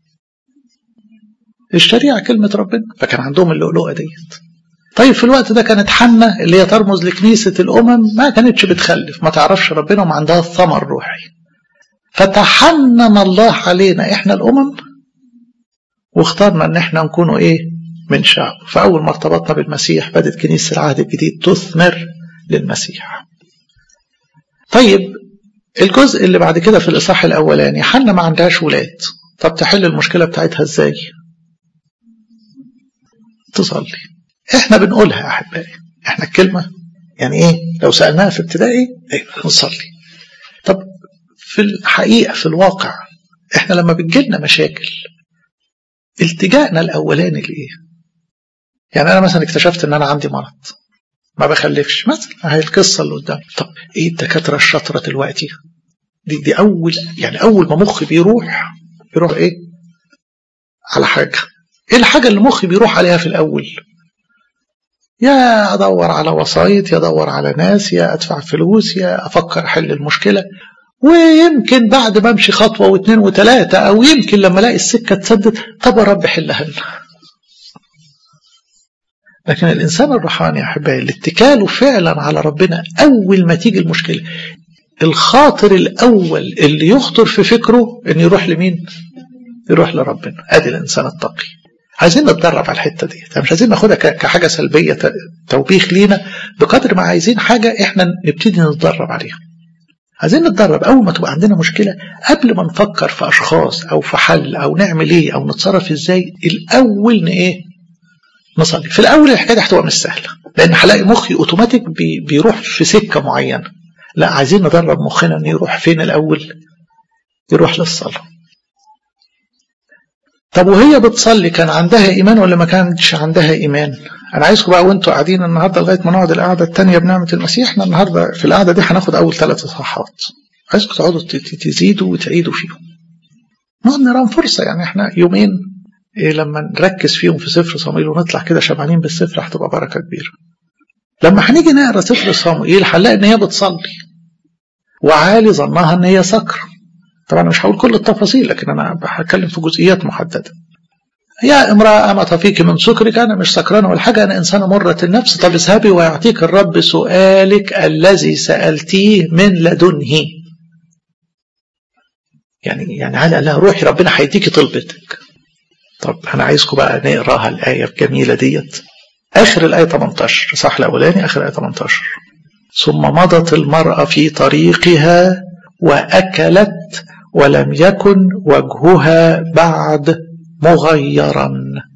الشريعة كلمة ربنا فكان عندهم اللؤلؤة ديت طيب في الوقت ده كانت حنة اللي هي ترمز لكنيسة الأمم ما كانتش بتخلف ما تعرفش ربنا وما عندها الثمر الروحي فتحنن الله علينا احنا الأمم واختارنا ان احنا نكونوا ايه من شعب فأول ما ارتبطنا بالمسيح بدت كنيسة العهد الجديد تثمر للمسيح طيب الجزء اللي بعد كده في الإصحاح الأولاني حنة ما عندهاش ولاد طب تحل المشكلة بتاعتها ازاي تصلي احنا بنقولها يا احبائي احنا الكلمه يعني ايه لو سالناها في ابتدائي ايوه نصلي طب في الحقيقه في الواقع احنا لما بتجيلنا مشاكل التجائنا الاولاني لايه يعني انا مثلا اكتشفت ان انا عندي مرض ما بخلفش مثلا هي القصه اللي قدامي طب ايه الدكاتره الشاطره دلوقتي دي دي اول يعني اول ما مخي بيروح بيروح ايه على حاجه ايه الحاجه اللي مخي بيروح عليها في الاول يا ادور على وسايط يا ادور على ناس يا ادفع فلوس يا افكر احل المشكله ويمكن بعد ما امشي خطوه واثنين وثلاثه او يمكن لما الاقي السكه تسدد طب يا رب حلها لنا لكن الانسان الروحاني يا احبائي اللي اتكاله فعلا على ربنا اول ما تيجي المشكله الخاطر الاول اللي يخطر في فكره انه يروح لمين؟ يروح لربنا ادي الانسان التقي عايزين نتدرب على الحته دي مش عايزين ناخدها كحاجه سلبيه توبيخ لينا بقدر ما عايزين حاجه احنا نبتدي نتدرب عليها عايزين نتدرب اول ما تبقى عندنا مشكله قبل ما نفكر في اشخاص او في حل او نعمل ايه او نتصرف ازاي الاول ايه نصلي في الاول الحكايه دي هتبقى مش سهله لان هلاقي مخي اوتوماتيك بي بيروح في سكه معينه لا عايزين ندرب مخنا انه يروح فين الاول يروح للصلاه طب وهي بتصلي كان عندها ايمان ولا ما كانش عندها ايمان انا عايزكم بقى وانتوا قاعدين النهارده لغايه ما نقعد القعده الثانيه بنعمه المسيح احنا النهارده في القعده دي هناخد اول ثلاث اصحاحات عايزكم تقعدوا تزيدوا وتعيدوا فيهم نقعد نرام فرصه يعني احنا يومين إيه لما نركز فيهم في سفر صموئيل ونطلع كده شبعانين بالسفر هتبقى بركه كبيره لما هنيجي نقرا سفر صموئيل هنلاقي ان هي بتصلي وعالي ظنها ان هي سكر طبعا مش هقول كل التفاصيل لكن انا هتكلم في جزئيات محدده يا امرأة أما فيك من سكرك أنا مش سكرانة ولا حاجة أنا إنسانة مرة النفس طب اذهبي ويعطيك الرب سؤالك الذي سألتيه من لدنه يعني يعني على لا روحي ربنا هيديكي طلبتك طب أنا عايزكم بقى نقراها الآية الجميلة ديت آخر الآية 18 صح الأولاني آخر الآية 18 ثم مضت المرأة في طريقها وأكلت ولم يكن وجهها بعد مغيرا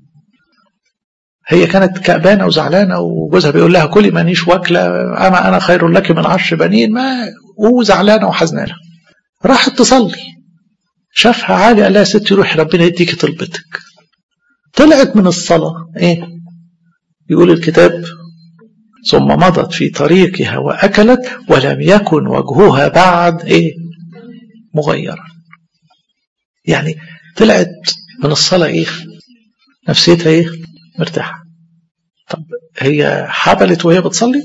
هي كانت كأبانة وزعلانة وجوزها بيقول لها كلي مانيش واكلة أما أنا خير لك من عشر بنين ما وزعلانة وحزنانة راحت تصلي شافها عالي قال لها يا ستي روحي ربنا يديكي طلبتك طلعت من الصلاة ايه يقول الكتاب ثم مضت في طريقها وأكلت ولم يكن وجهها بعد ايه مغيرا يعني طلعت من الصلاة ايه نفسيتها ايه مرتاحة طب هي حبلت وهي بتصلي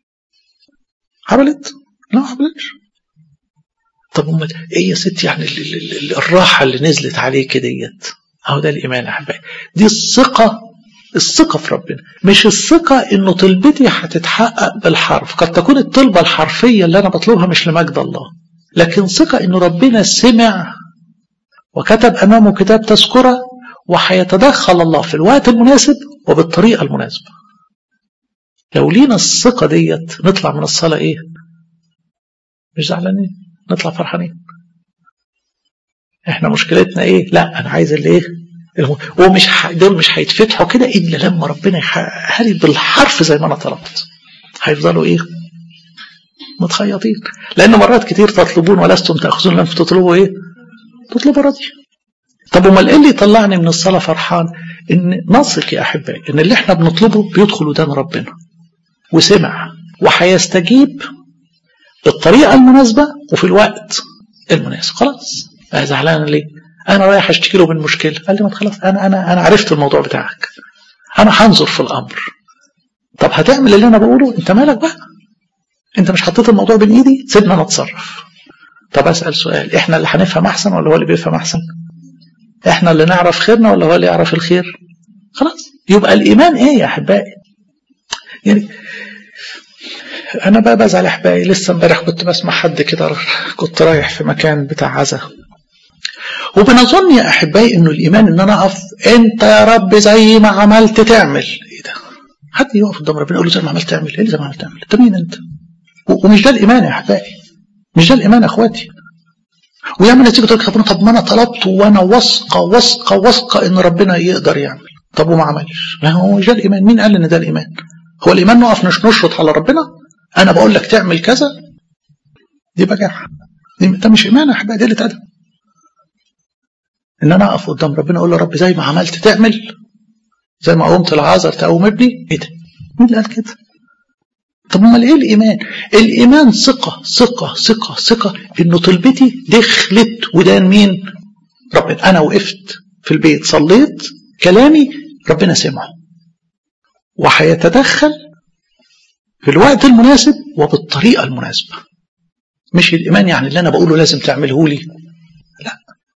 حبلت لا ما حبلتش طب امال ايه يا ست يعني ال ال ال الراحة اللي نزلت عليك ديت اهو ده الايمان يا حبايبي دي الثقة الثقة في ربنا مش الثقة انه طلبتي هتتحقق بالحرف قد تكون الطلبة الحرفية اللي انا بطلبها مش لمجد الله لكن ثقة انه ربنا سمع وكتب امامه كتاب تذكرة وهيتدخل الله في الوقت المناسب وبالطريقة المناسبة لو لينا الثقة ديت نطلع من الصلاة ايه مش زعلانين نطلع فرحانين احنا مشكلتنا ايه لا انا عايز اللي ايه ومش ح... دول مش هيتفتحوا كده الا لما ربنا يحققها لي بالحرف زي ما انا طلبت هيفضلوا ايه متخيطين لان مرات كتير تطلبون ولستم تاخذون لم تطلبوا ايه تطلبوا راضي طب امال ايه اللي يطلعني من الصلاه فرحان ان نثق يا احبائي ان اللي احنا بنطلبه بيدخل ودان ربنا وسمع وهيستجيب بالطريقه المناسبه وفي الوقت المناسب خلاص انا زعلان ليه انا رايح اشتكي له من مشكله قال لي ما خلاص انا انا انا عرفت الموضوع بتاعك انا هنظر في الامر طب هتعمل اللي انا بقوله انت مالك بقى انت مش حطيت الموضوع بين ايدي سيبنا انا اتصرف طب اسال سؤال احنا اللي هنفهم احسن ولا هو اللي بيفهم احسن احنا اللي نعرف خيرنا ولا هو اللي يعرف الخير خلاص يبقى الايمان ايه يا احبائي يعني انا بقى بزعل احبائي لسه امبارح كنت بسمع حد كده كنت رايح في مكان بتاع عزا وبنظن يا احبائي انه الايمان ان انا اقف انت يا رب زي ما عملت تعمل ايه ده حد يقف قدام ربنا يقول له زي ما عملت تعمل ايه زي ما عملت تعمل انت مين انت ومش ده الايمان يا احبائي مش ده الايمان يا اخواتي ويعمل نتيجه تقول ربنا طب ما انا طلبت وانا واثقه واثقه واثقه ان ربنا يقدر يعمل طب وما عملش لا هو مش ده الايمان مين قال ان ده الايمان هو الايمان نقف مش نشرط على ربنا انا بقول لك تعمل كذا دي بجاحه ده مش ايمان يا احبائي دي قله ادب ان انا اقف قدام ربنا اقول له رب زي ما عملت تعمل زي ما قومت العازر تقوم ابني ايه ده مين اللي قال كده طب امال ايه الايمان الايمان ثقه ثقه ثقه ثقه انه طلبتي دخلت ودان مين ربنا انا وقفت في البيت صليت كلامي ربنا سمعه وهيتدخل في الوقت المناسب وبالطريقه المناسبه مش الايمان يعني اللي انا بقوله لازم تعمله لي لا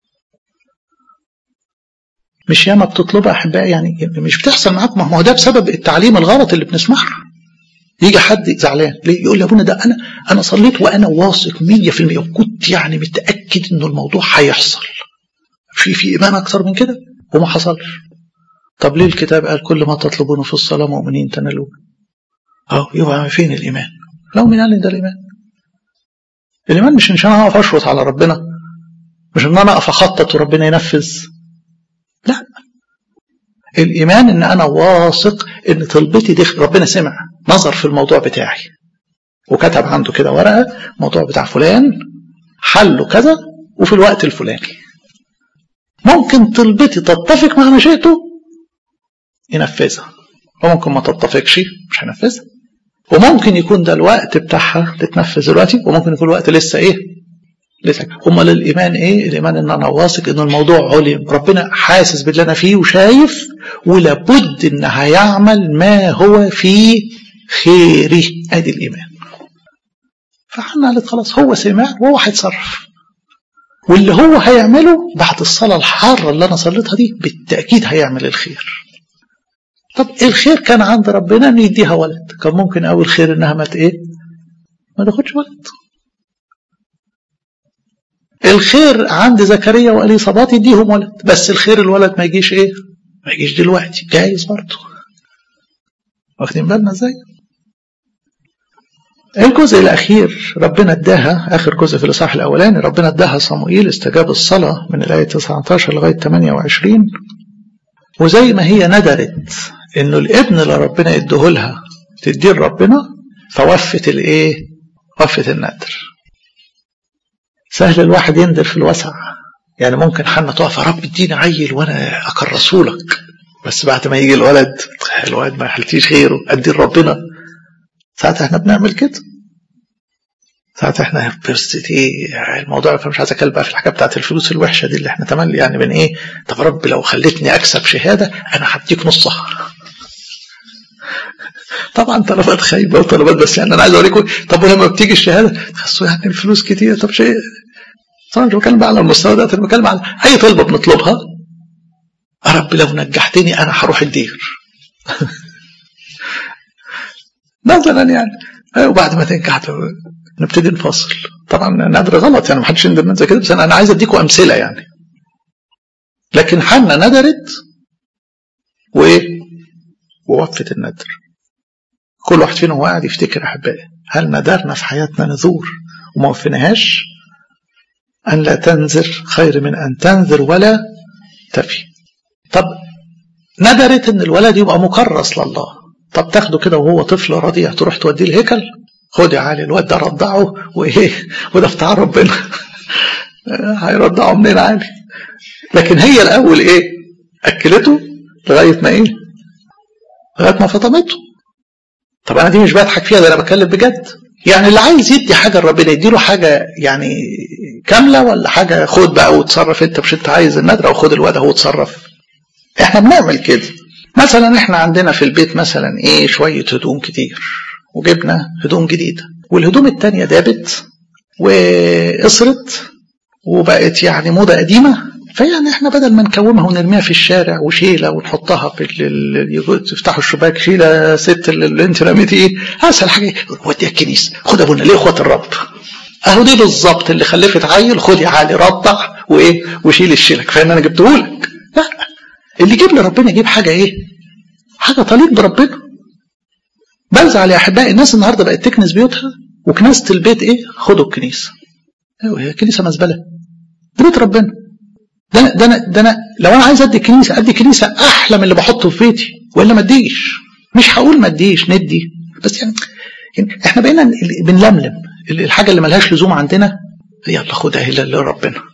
مش ياما بتطلبها احبائي يعني مش بتحصل معاكم ما هو ده بسبب التعليم الغلط اللي بنسمعه يجي حد زعلان ليه يقول لي يا ابونا ده انا انا صليت وانا واثق 100% وكنت يعني متاكد انه الموضوع هيحصل في في ايمان اكتر من كده وما حصلش طب ليه الكتاب قال كل ما تطلبونه في الصلاه مؤمنين تنالوه اهو يبقى فين الايمان لو مين قال لي ده الايمان الايمان مش عشان اقف اشرط على ربنا مش ان انا اقف اخطط وربنا ينفذ لا الايمان ان انا واثق ان طلبتي دي ربنا سمع نظر في الموضوع بتاعي وكتب عنده كده ورقه الموضوع بتاع فلان حله كذا وفي الوقت الفلاني ممكن طلبتي تتفق مع مشيئته ينفذها وممكن ما تتفقش مش هينفذها وممكن يكون ده الوقت بتاعها تتنفذ دلوقتي وممكن يكون الوقت لسه ايه لسه امال الايمان ايه الايمان ان انا واثق ان الموضوع علم ربنا حاسس باللي انا فيه وشايف ولابد ان هيعمل ما هو في خيري ادي الايمان فحنا قالت خلاص هو سمع وهو هيتصرف واللي هو هيعمله بعد الصلاة الحارة اللي أنا صليتها دي بالتأكيد هيعمل الخير طب الخير كان عند ربنا أن يديها ولد كان ممكن أول خير إنها ما إيه ما تاخدش ولد الخير عند زكريا واليصابات يديهم ولد بس الخير الولد ما يجيش ايه ما يجيش دلوقتي جايز برضه واخدين بالنا ازاي الجزء الاخير ربنا اداها اخر جزء في الاصحاح الاولاني ربنا اداها صموئيل استجاب الصلاه من الايه 19 لغايه 28 وزي ما هي ندرت انه الابن اللي ربنا يديه لها تديه لربنا فوفت الايه وفت الندر سهل الواحد يندر في الوسع يعني ممكن حنا تقف يا رب اديني عيل وانا اكرسهولك بس بعد ما يجي الولد الولد ما يحلتيش غيره ادي لربنا ساعتها احنا بنعمل كده ساعتها احنا بيرست ايه الموضوع مش عايز اتكلم بقى في الحاجه بتاعت الفلوس الوحشه دي اللي احنا تملي يعني من ايه طب رب لو خلتني اكسب شهاده انا هديك نصها طبعا طلبات خايبه وطلبات بس يعني انا عايز اوريكم طب ولما بتيجي الشهاده تحسوا يعني الفلوس كتير طب شيء طبعا مش بتكلم بقى على المستوى ده انا بتكلم على اي طلبه بنطلبها يا رب لو نجحتني انا هروح الدير مثلا يعني وبعد ما تنجح نبتدي نفصل طبعا نادر غلط يعني ما حدش يندم زي كده بس انا عايز اديكم امثله يعني لكن حنا ندرت وايه ووفت الندر كل واحد فينا وهو قاعد يفتكر احبائي هل ندرنا في حياتنا نذور وما وفيناهاش ان لا تنذر خير من ان تنذر ولا تفي طب ندرت ان الولد يبقى مكرس لله طب تاخده كده وهو طفل رضيع تروح توديه الهيكل خد يا علي الواد ده رضعه وايه وده بتاع ربنا هيرضعه منين عالي لكن هي الاول ايه اكلته لغايه ما ايه لغايه ما فطمته طب انا دي مش بضحك فيها ده انا بتكلم بجد يعني اللي عايز يدي حاجه لربنا يديله حاجه يعني كامله ولا حاجه خد بقى وتصرف انت مش انت عايز النادره وخد الواد هو اتصرف احنا بنعمل كده مثلا احنا عندنا في البيت مثلا ايه شويه هدوم كتير وجبنا هدوم جديده والهدوم التانية دابت وقصرت وبقت يعني موضه قديمه فيعني احنا بدل ما نكومها ونرميها في الشارع وشيله ونحطها في تفتحوا الشباك شيله ست اللي انت رميتي ايه اسهل حاجه وديها الكنيسه خد ابونا ليه اخوات الرب اهو دي بالظبط اللي خلفت عيل خد يا علي رضع وايه وشيل الشيله كفايه ان انا جبتهولك لا اللي يجيب لربنا يجيب حاجه ايه حاجه تليق بربنا بزعل يا احبائي الناس النهارده بقت تكنس بيوتها وكناسه البيت ايه خدوا الكنيسه ايوه هي كنيسه مزبله ده بيت ربنا ده أنا ده أنا ده أنا لو أنا عايز أدي كنيسة أدي كنيسة أحلى من اللي بحطه في بيتي وإلا ما أديش مش هقول ما أديش ندي بس يعني, يعني إحنا بقينا بنلملم الحاجة اللي ملهاش لزوم عندنا يلا خدها هي لربنا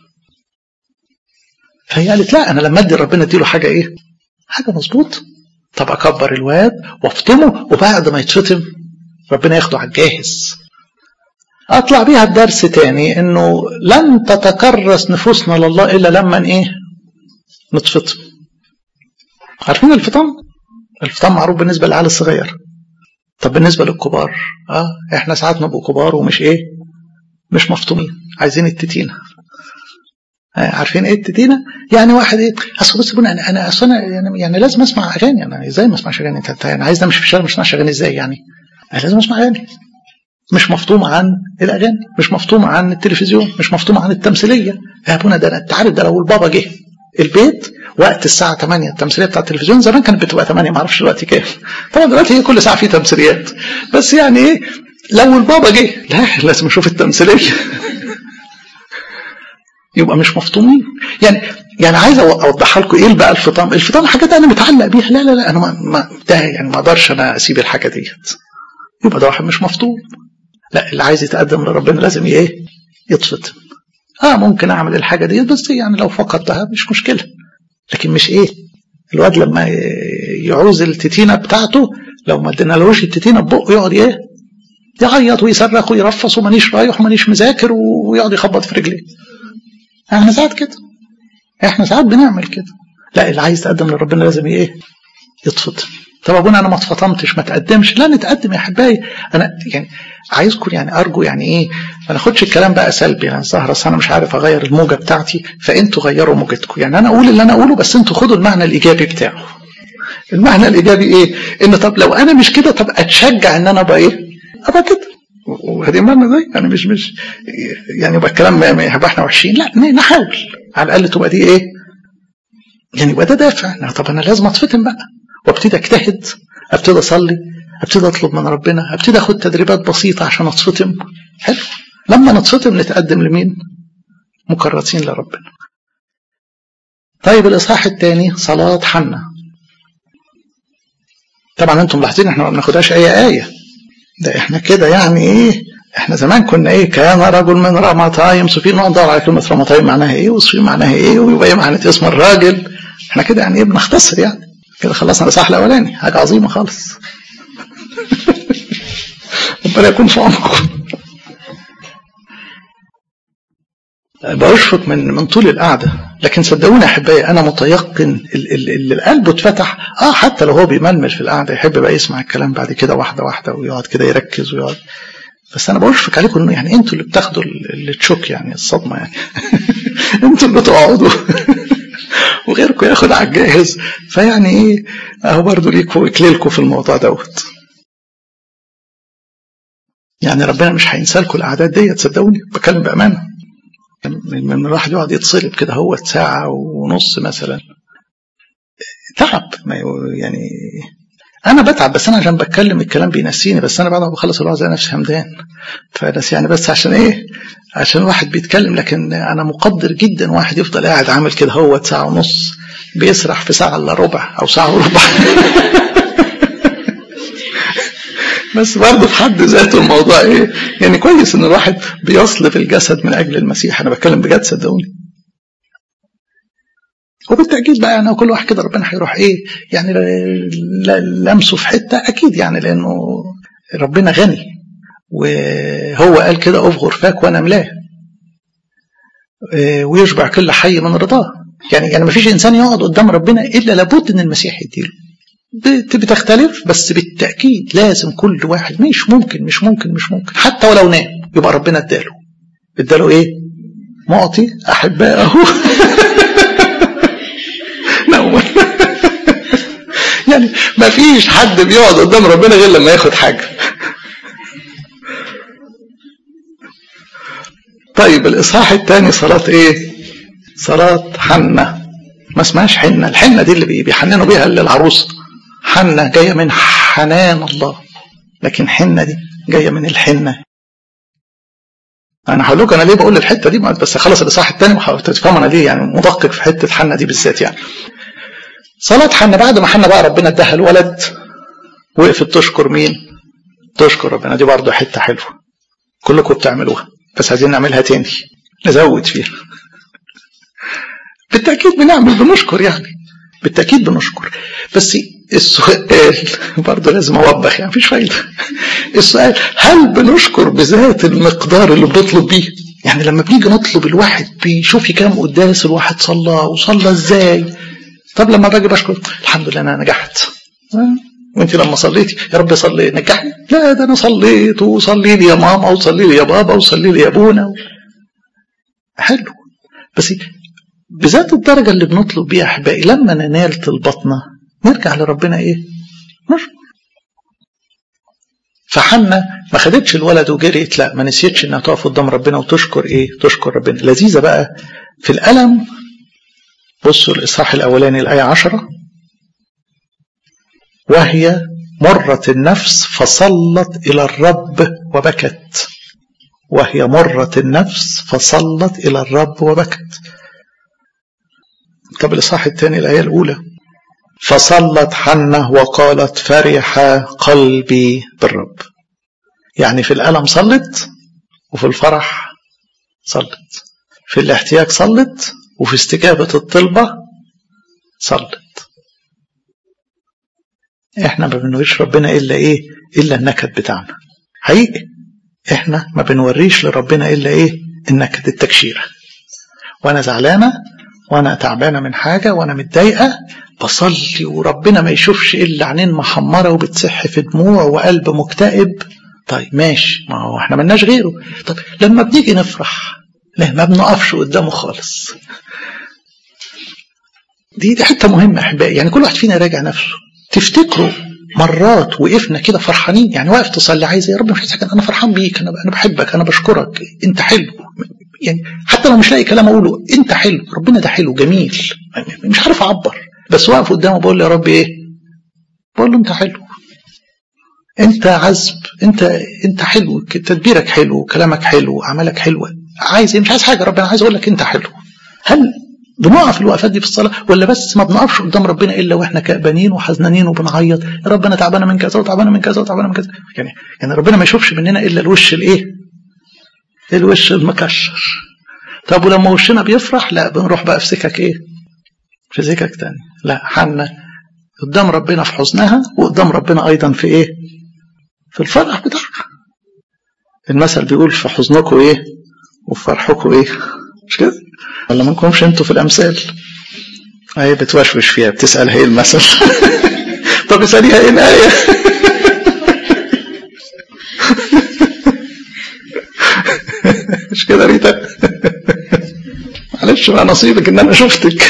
فهي قالت لا أنا لما أدي ربنا أديله حاجة إيه؟ حاجة مظبوط طب أكبر الواد وأفطمه وبعد ما يتفطم ربنا ياخده على الجاهز اطلع بيها الدرس تاني انه لن تتكرس نفوسنا لله الا لما ايه نتفطم عارفين الفطام الفطام معروف بالنسبه للعيال الصغير طب بالنسبه للكبار اه احنا ساعات نبقوا كبار ومش ايه مش مفطومين عايزين التتينه آه عارفين ايه التتينه يعني واحد ايه اصل بص انا انا اصل انا يعني, يعني لازم اسمع اغاني انا ازاي ما اسمعش اغاني انت يعني عايز امشي في الشارع مش اسمعش اغاني ازاي يعني أنا لازم اسمع اغاني مش مفطوم عن الاغاني مش مفطوم عن التلفزيون مش مفطوم عن التمثيليه يا ابونا ده انت عارف ده لو البابا جه البيت وقت الساعه 8 التمثيليه بتاعت التلفزيون زمان كانت بتبقى 8 ما اعرفش دلوقتي كام طبعا دلوقتي هي كل ساعه في تمثيليات بس يعني ايه لو البابا جه لا لازم اشوف التمثيليه يبقى مش مفطومين يعني يعني عايز اوضحها لكم ايه بقى الفطام الفطام حاجات انا متعلق بيها لا لا لا انا ما, ما ده يعني ما اقدرش انا اسيب الحاجه ديت يبقى ده واحد مش مفطوم لا اللي عايز يتقدم لربنا لازم ايه يتفطم اه ممكن اعمل الحاجه دي بس يعني لو فقدتها مش مشكله لكن مش ايه الواد لما يعوز التتينه بتاعته لو ما ادينالهوش التتينه ببقه يقعد ايه يعيط ويصرخ ويرفص ومانيش رايح ومانيش مذاكر ويقعد يخبط في رجليه احنا ساعات كده احنا ساعات بنعمل كده لا اللي عايز يتقدم لربنا لازم ايه يتفطم طب ابونا انا ما اتفطمتش ما تقدمش لا نتقدم يا احبائي انا يعني عايزكم يعني ارجو يعني ايه ما ناخدش الكلام بقى سلبي يعني الظاهر انا مش عارف اغير الموجه بتاعتي فانتوا غيروا موجتكم يعني انا اقول اللي انا اقوله بس انتوا خدوا المعنى الايجابي بتاعه المعنى الايجابي ايه ان طب لو انا مش كده طب اتشجع ان انا ابقى ايه ابقى كده وهذه معنى زي يعني مش مش يعني يبقى الكلام يبقى احنا وحشين لا نحاول على الاقل تبقى دي ايه يعني يبقى ده دافع طب انا لازم اتفطن بقى وابتدي اجتهد ابتدي اصلي ابتدي اطلب من ربنا ابتدي اخد تدريبات بسيطه عشان اتفطم حلو لما نتفطم نتقدم لمين مكرسين لربنا طيب الاصحاح الثاني صلاه حنه طبعا انتم ملاحظين احنا ما بناخدهاش اي ايه ده احنا كده يعني ايه احنا زمان كنا ايه كان رجل من رمطايم صفين نقعد ندور على كلمه رمطايم معناها ايه وصفين معناها ايه ويبقى ايه معنى اسم الراجل احنا كده يعني ايه بنختصر يعني كده خلصنا الاصحاح الاولاني حاجه عظيمه خالص ربنا يكون في عمركم بشفق من من طول القعده لكن صدقوني يا احبائي انا متيقن اللي قلبه اتفتح اه حتى لو هو بيململ في القعده يحب بقى يسمع الكلام بعد كده واحده واحده ويقعد كده يركز ويقعد بس انا بشفق عليكم انه يعني انتوا اللي بتاخدوا اللي تشوك يعني الصدمه يعني انتوا اللي تقعدوا وغيركم ياخد على الجاهز فيعني ايه اهو برضه ليكوا اكليلكم في الموضوع دوت يعني ربنا مش هينسى لكم الاعداد ديت صدقوني بتكلم بامانه من الواحد يقعد يتصلب كده هو ساعه ونص مثلا تعب ما يعني انا بتعب بس انا عشان بتكلم الكلام بينسيني بس انا بعد ما بخلص الوعظه انا نفسي همدان فبس يعني بس عشان ايه عشان واحد بيتكلم لكن انا مقدر جدا واحد يفضل قاعد عامل كده هو ساعه ونص بيسرح في ساعه الا ربع او ساعه وربع بس برضه في حد ذاته الموضوع ايه يعني كويس ان الواحد بيصلب الجسد من اجل المسيح انا بتكلم بجد صدقوني وبالتاكيد بقى يعني كل واحد كده ربنا هيروح ايه يعني لمسه في حته اكيد يعني لانه ربنا غني وهو قال كده افغر فاك وانا ملاه ويشبع كل حي من رضاه يعني يعني ما فيش انسان يقعد قدام ربنا الا لابد ان المسيح يديله بتختلف بس بالتاكيد لازم كل واحد مش ممكن مش ممكن مش ممكن حتى ولو نام يبقى ربنا اداله اداله ايه معطي احبائه نوم يعني ما فيش حد بيقعد قدام ربنا غير لما ياخد حاجه طيب الاصحاح الثاني صلاه ايه صلاه حنه ما اسمهاش حنه الحنه دي اللي بيحننوا بيها للعروسه حنه جايه من حنان الله لكن حنه دي جايه من الحنه انا هقول لكم انا ليه بقول الحته دي بس خلص الاصحاح الثاني وهتفهم انا ليه يعني مدقق في حته حنه دي بالذات يعني صلاة حنة بعد ما حنة بقى ربنا اداها الولد وقفت تشكر مين؟ تشكر ربنا دي برضه حتة حلوة كلكم بتعملوها بس عايزين نعملها تاني نزود فيها بالتأكيد بنعمل بنشكر يعني بالتأكيد بنشكر بس السؤال برضه لازم أوبخ يعني مفيش فايدة السؤال هل بنشكر بذات المقدار اللي بنطلب بيه؟ يعني لما بنيجي نطلب الواحد بيشوف كام قداس الواحد صلى وصلى ازاي طب لما باجي بشكر الحمد لله انا نجحت وانت لما صليتي يا رب صلي نجحني لا ده انا صليت وصلي لي يا ماما وصلي لي يا بابا وصلي لي يا ابونا حلو بس بذات الدرجة اللي بنطلب بيها أحبائي لما ننال طلباتنا نرجع لربنا إيه؟ نشكر فحنا ما خدتش الولد وجريت لا ما نسيتش انها تقف قدام ربنا وتشكر ايه؟ تشكر ربنا لذيذة بقى في الألم بصوا الإصحاح الأولاني الآية عشرة وهي مرت النفس فصلت إلى الرب وبكت وهي مرت النفس فصلت إلى الرب وبكت طب الإصحاح الثاني الآية الأولى فصلت حنة وقالت فرح قلبي بالرب يعني في الألم صلت وفي الفرح صلت في الاحتياج صلت وفي استجابة الطلبة صلت احنا ما بنوريش ربنا الا ايه الا النكد بتاعنا حقيقي احنا ما بنوريش لربنا الا ايه النكد التكشيره وانا زعلانه وانا تعبانه من حاجه وانا متضايقه بصلي وربنا ما يشوفش الا عينين محمره وبتسح في دموع وقلب مكتئب طيب ماشي ما هو احنا ملناش غيره طب لما بنيجي نفرح لا ما بنقفش قدامه خالص دي دي حته مهمه احبائي يعني كل واحد فينا يراجع نفسه تفتكروا مرات وقفنا كده فرحانين يعني واقف تصلي عايز يا رب مش عايز انا فرحان بيك انا انا بحبك انا بشكرك انت حلو يعني حتى لو مش لاقي كلام اقوله انت حلو ربنا ده حلو جميل مش عارف اعبر بس واقف قدامه بقول له يا رب ايه بقول له انت حلو انت عذب انت انت حلو تدبيرك حلو كلامك حلو اعمالك حلوه عايز ايه مش عايز حاجه ربنا عايز اقول لك انت حلو هل بنقف الوقفات دي في الصلاه ولا بس ما بنقفش قدام ربنا الا واحنا كأبانين وحزنانين وبنعيط يا رب انا تعبانه من كذا وتعبانه من كذا وتعبانه من كذا يعني يعني ربنا ما يشوفش مننا الا الوش الايه الوش المكشر طب ولما وشنا بيفرح لا بنروح بقى في سكك ايه في سكك تاني لا حنا قدام ربنا في حزنها وقدام ربنا ايضا في ايه في الفرح بتاعها المثل بيقول في حزنكم ايه وفي فرحكم ايه مش كده ولا ما نكونش انتوا في الامثال اهي بتوشوش فيها بتسال ايه المثل طب اساليها ايه الايه مش كده ريتا معلش بقى نصيبك ان انا شفتك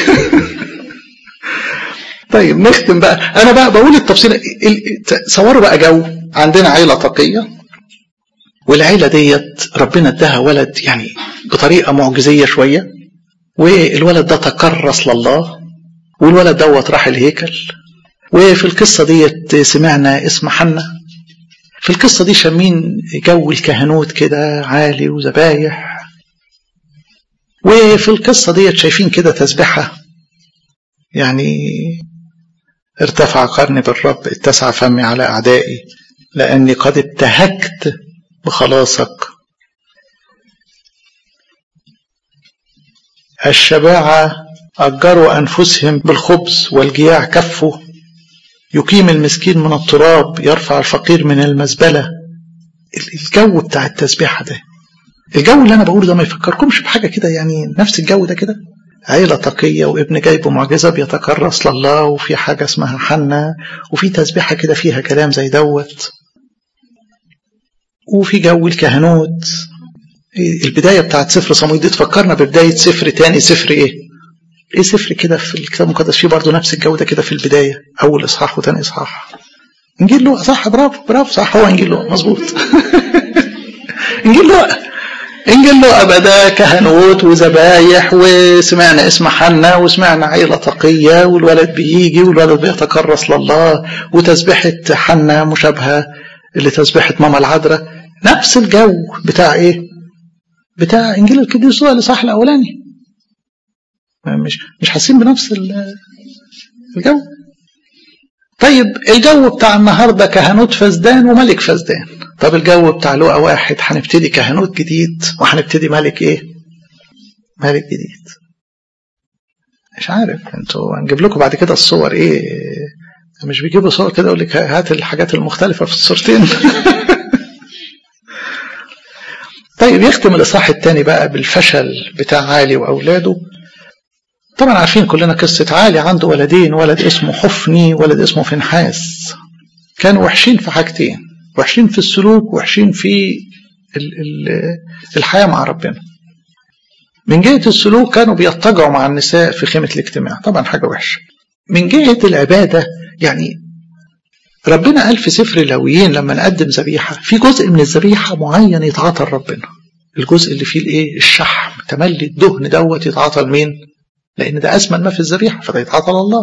طيب نختم بقى انا بقى بقول التفصيل صوروا بقى جو عندنا عيله تقيه والعيله ديت ربنا اداها ولد يعني بطريقه معجزيه شويه والولد ده تكرس لله والولد دوت راح الهيكل وفي القصه ديت سمعنا اسم حنا في القصه دي شامين جو الكهنوت كده عالي وذبايح وفي القصه ديت شايفين كده تسبحه يعني ارتفع قرني بالرب اتسع فمي على أعدائي لأني قد ابتهجت بخلاصك الشباعة أجروا أنفسهم بالخبز والجياع كفوا يقيم المسكين من التراب يرفع الفقير من المزبلة الجو بتاع التسبيحة ده الجو اللي أنا بقوله ده ما يفكركمش بحاجة كده يعني نفس الجو ده كده عيلة تقية وابن جايبه معجزة بيتكرس لله وفي حاجة اسمها حنة وفي تسبيحة كده فيها كلام زي دوت وفي جو الكهنوت البداية بتاعت سفر صمويل دي تفكرنا ببداية سفر تاني سفر ايه ايه سفر كده في الكتاب المقدس فيه برضه نفس الجو ده كده في البداية اول اصحاح وتاني اصحاح انجيل لوقا صح برافو برافو صح هو انجيل لوقا مظبوط انجيل لوقا انجيل لوقا بدا كهنوت وذبايح وسمعنا اسم حنا وسمعنا عيله تقيه والولد بيجي والولد بيتكرس لله وتسبيحه حنا مشابهه لتسبيحه ماما العذراء نفس الجو بتاع ايه؟ بتاع انجيل القديس لوقا الاصحاح الاولاني مش مش حاسين بنفس الجو طيب الجو بتاع النهارده كهنوت فزدان وملك فزدان طب الجو بتاع لقا واحد هنبتدي كهنوت جديد وهنبتدي ملك ايه ملك جديد مش عارف انتوا هنجيب لكم بعد كده الصور ايه مش بيجيبوا صور كده يقول لك هات الحاجات المختلفه في الصورتين طيب يختم الاصحاح الثاني بقى بالفشل بتاع علي واولاده طبعا عارفين كلنا قصة عالي عنده ولدين ولد اسمه حفني ولد اسمه فنحاس كانوا وحشين في حاجتين وحشين في السلوك وحشين في الحياة مع ربنا من جهة السلوك كانوا بيضطجعوا مع النساء في خيمة الاجتماع طبعا حاجة وحشة من جهة العبادة يعني ربنا قال في سفر اللاويين لما نقدم ذبيحة في جزء من الذبيحة معين يتعاطى لربنا الجزء اللي فيه الايه الشحم تملي الدهن دوت يتعاطى لمين لأن ده أثمن ما في الذبيحة فده يتعاطى لله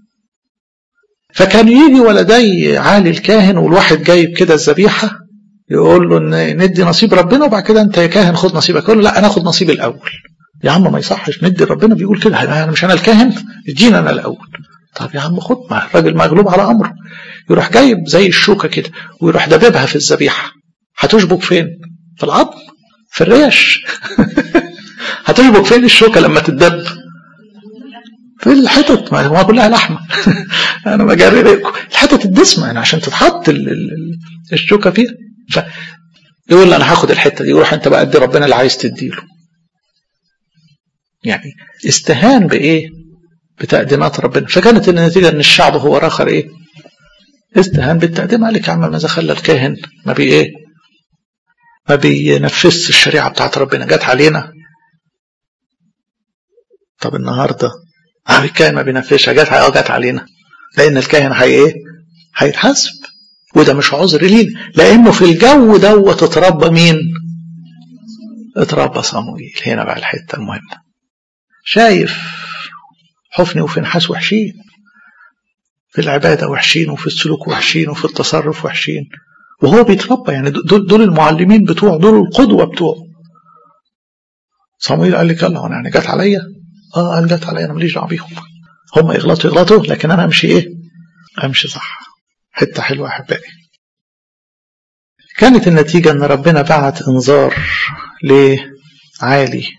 فكان يجي ولدي عالي الكاهن والواحد جايب كده الذبيحة يقول له إن ندي نصيب ربنا وبعد كده أنت يا كاهن خد نصيبك يقول له لا أنا أخد نصيبي الأول يا عم ما يصحش ندي ربنا بيقول كده أنا مش أنا الكاهن ادينا أنا الأول طب يا عم خد ما الراجل مغلوب على أمره يروح جايب زي الشوكة كده ويروح دببها في الذبيحة هتشبك فين؟ في العظم في الريش هتشبك فين الشوكة لما تتدب؟ في الحتت ما هو كلها لحمه انا بجري ريقكم الحتت الدسمه يعني عشان تتحط الشوكه فيها ف يقول لي انا هاخد الحته دي يروح انت بقى ادي ربنا اللي عايز تديله يعني استهان بايه بتقديمات ربنا فكانت النتيجة ان الشعب هو اخر ايه استهان بالتقديم قال لك يا عم ماذا خلى الكاهن ما بي ايه ما بينفذش الشريعة بتاعت ربنا جت علينا طب النهارده اه الكاهن ما بينفذش جت اه جت علينا لان الكاهن هي ايه هيتحاسب وده مش عذر لينا لانه في الجو دوت اتربى مين اتربى صموئيل هنا بقى الحته المهمه شايف حفني وفنحاس وحشين في العباده وحشين وفي السلوك وحشين وفي التصرف وحشين وهو بيتربى يعني دول, دول المعلمين بتوعه دول القدوه بتوعه صموئيل قال لك يلا يعني جت عليا اه قال جت عليا انا ماليش دعوه بيهم هم يغلطوا يغلطوا لكن انا امشي ايه امشي صح حته حلوه احبائي كانت النتيجه ان ربنا بعت انذار لعالي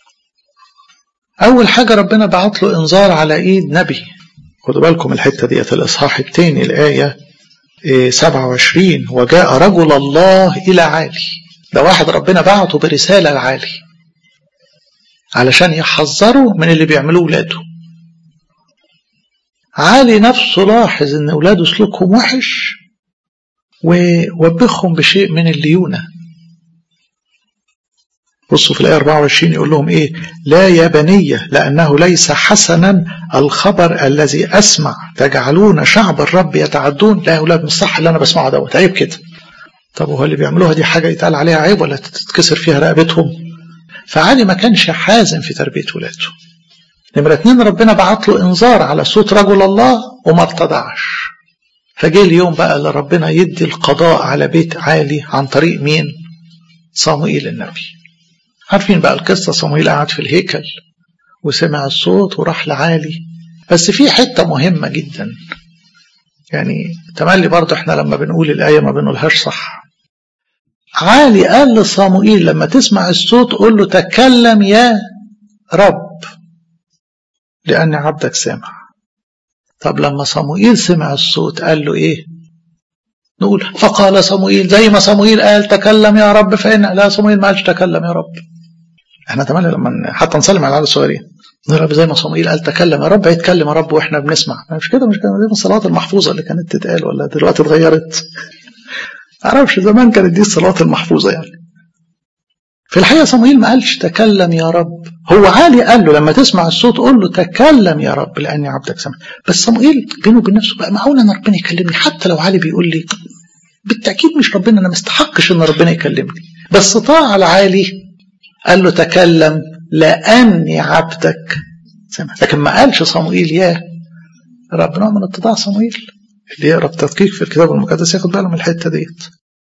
اول حاجه ربنا بعت له انذار على ايد نبي خدوا بالكم الحته ديت الاصحاح الثاني الايه 27 وجاء رجل الله الى عالي ده واحد ربنا بعته برساله لعالي علشان يحذروا من اللي بيعملوه ولاده عالي نفسه لاحظ ان اولاده سلوكهم وحش ووبخهم بشيء من الليونة بصوا في الآية 24 يقول لهم إيه لا يا بنية لأنه ليس حسنا الخبر الذي أسمع تجعلون شعب الرب يتعدون لا يا أولاد مش صح اللي أنا بسمعه دوت عيب كده طب وهو اللي بيعملوها دي حاجة يتقال عليها عيب ولا تتكسر فيها رقبتهم فعلي ما كانش حازم في تربية ولاده نمرة اتنين ربنا بعت له انذار على صوت رجل الله وما ارتضعش فجه اليوم بقى اللي ربنا يدي القضاء على بيت عالي عن طريق مين صموئيل النبي عارفين بقى القصة صموئيل قعد في الهيكل وسمع الصوت وراح لعالي بس في حتة مهمة جدا يعني تملي برضه احنا لما بنقول الآية ما بنقولهاش صح عالي قال لصموئيل لما تسمع الصوت قول له تكلم يا رب لأن عبدك سامع طب لما صموئيل سمع الصوت قال له إيه نقول فقال صموئيل زي ما صموئيل قال تكلم يا رب فإن لا صموئيل ما قالش تكلم يا رب احنا تمام لما حتى نسلم على العيال الصغيرين نقول زي ما صموئيل قال تكلم يا رب يتكلم يا رب واحنا بنسمع مش كده مش كده دي الصلوات المحفوظه اللي كانت تتقال ولا دلوقتي اتغيرت معرفش زمان كانت دي الصلوات المحفوظه يعني في الحقيقة صموئيل ما قالش تكلم يا رب هو عالي قال له لما تسمع الصوت قول له تكلم يا رب لأني عبدك سمع بس صموئيل بينه وبين نفسه بقى معقول أن ربنا يكلمني حتى لو علي بيقول لي بالتأكيد مش ربنا أنا مستحقش أن ربنا يكلمني بس طاع العالي قال له تكلم لأني عبدك سمع لكن ما قالش صموئيل يا رب نوع من اتضاع صموئيل اللي يقرا بتدقيق في الكتاب المقدس ياخد باله من الحته ديت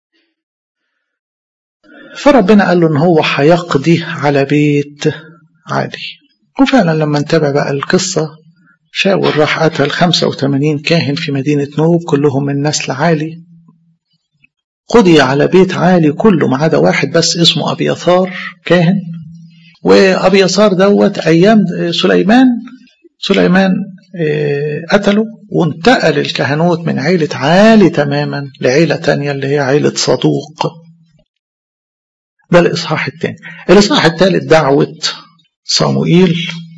فربنا قال له ان هو هيقضي على بيت عالي وفعلا لما نتابع بقى القصة شاول راح قتل 85 كاهن في مدينة نوب كلهم من نسل عالي قضي على بيت عالي كله ما عدا واحد بس اسمه أبيثار كاهن وأبيثار دوت أيام سليمان سليمان قتله وانتقل الكهنوت من عيلة عالي تماما لعيلة تانية اللي هي عيلة صدوق ده الإصحاح الثاني الإصحاح الثالث دعوة صموئيل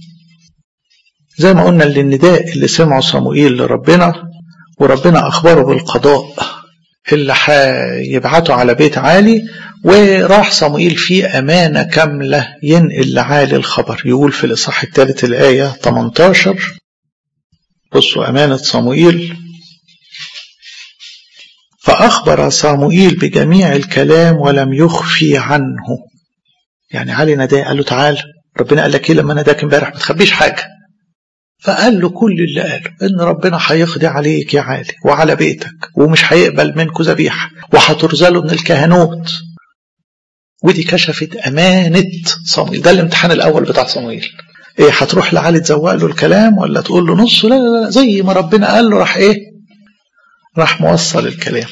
زي ما قلنا النداء اللي سمعه صموئيل لربنا وربنا أخبره بالقضاء اللي هيبعته على بيت عالي وراح صموئيل في أمانة كاملة ينقل لعالي الخبر يقول في الإصحاح الثالث الآية 18 بصوا أمانة صموئيل فأخبر صاموئيل بجميع الكلام ولم يخفي عنه يعني علي نداه قال له تعال ربنا قال لك ايه لما نداك امبارح ما تخبيش حاجة فقال له كل اللي قاله ان ربنا هيقضي عليك يا علي وعلى بيتك ومش هيقبل منكم ذبيحة وهترزلوا من الكهنوت ودي كشفت أمانة صموئيل ده الامتحان الأول بتاع صموئيل ايه هتروح لعلي تزوق له الكلام ولا تقول له نص لا لا لا زي ما ربنا قال له راح ايه راح موصل الكلام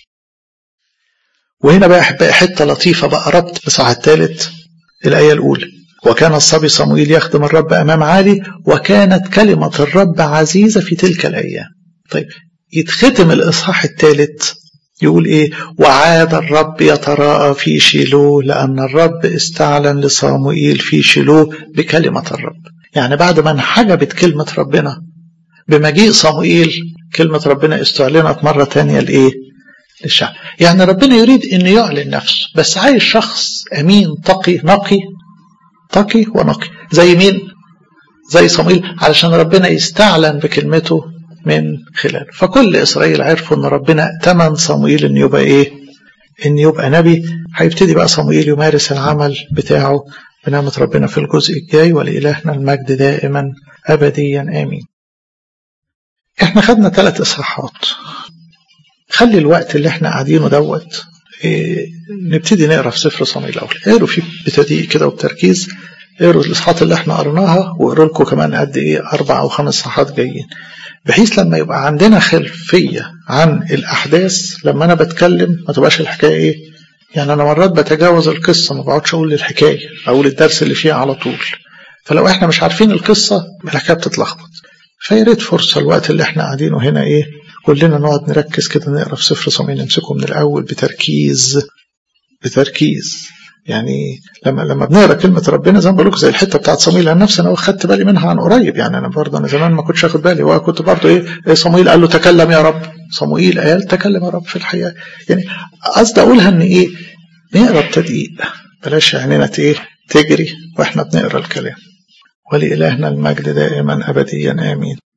وهنا بقى احبائي حته لطيفه بقى ربط الاصحاح الثالث الايه الاولى وكان الصبي صموئيل يخدم الرب امام عالي وكانت كلمه الرب عزيزه في تلك الايام طيب يتختم الاصحاح الثالث يقول ايه وعاد الرب يتراءى في شيلو لان الرب استعلن لصاموئيل في شيلو بكلمه الرب يعني بعد ما انحجبت كلمة ربنا بمجيء صموئيل كلمة ربنا استعلنت مرة تانية لإيه؟ للشعب يعني ربنا يريد أن يعلن نفسه بس عايز شخص أمين تقي نقي تقي ونقي زي مين؟ زي صموئيل علشان ربنا يستعلن بكلمته من خلاله فكل إسرائيل عرفوا أن ربنا ائتمن صموئيل أن يبقى إيه؟ أن يبقى نبي هيبتدي بقى صموئيل يمارس العمل بتاعه بنعمة ربنا في الجزء الجاي ولإلهنا المجد دائما أبديا آمين احنا خدنا ثلاث إصحاحات خلي الوقت اللي احنا قاعدينه دوت إيه نبتدي نقرا في سفر صموئيل الأول اقروا فيه بتدقيق كده وبتركيز اقروا الإصحاحات اللي احنا قرناها واقروا لكم كمان قد ايه أربع أو خمس إصحاحات جايين بحيث لما يبقى عندنا خلفية عن الأحداث لما أنا بتكلم ما تبقاش الحكاية إيه يعني أنا مرات بتجاوز القصة ما بقعدش أقول الحكاية أقول الدرس اللي فيها على طول فلو إحنا مش عارفين القصة الحكاية بتتلخبط فيا ريت فرصة الوقت اللي إحنا قاعدينه هنا إيه كلنا نقعد نركز كده نقرا في سفر صموئيل نمسكه من الأول بتركيز بتركيز يعني لما لما بنقرا كلمه ربنا زي ما بقول لكم زي الحته بتاعت صموئيل انا نفسي انا خدت بالي منها عن قريب يعني انا برضه انا زمان ما كنتش اخد بالي وكنت برضه ايه صموئيل قال له تكلم يا رب صموئيل قال تكلم يا رب في الحقيقه يعني قصدي اقولها ان ايه نقرا بتدقيق بلاش عينينا ايه تجري واحنا بنقرا الكلام ولإلهنا المجد دائما ابديا امين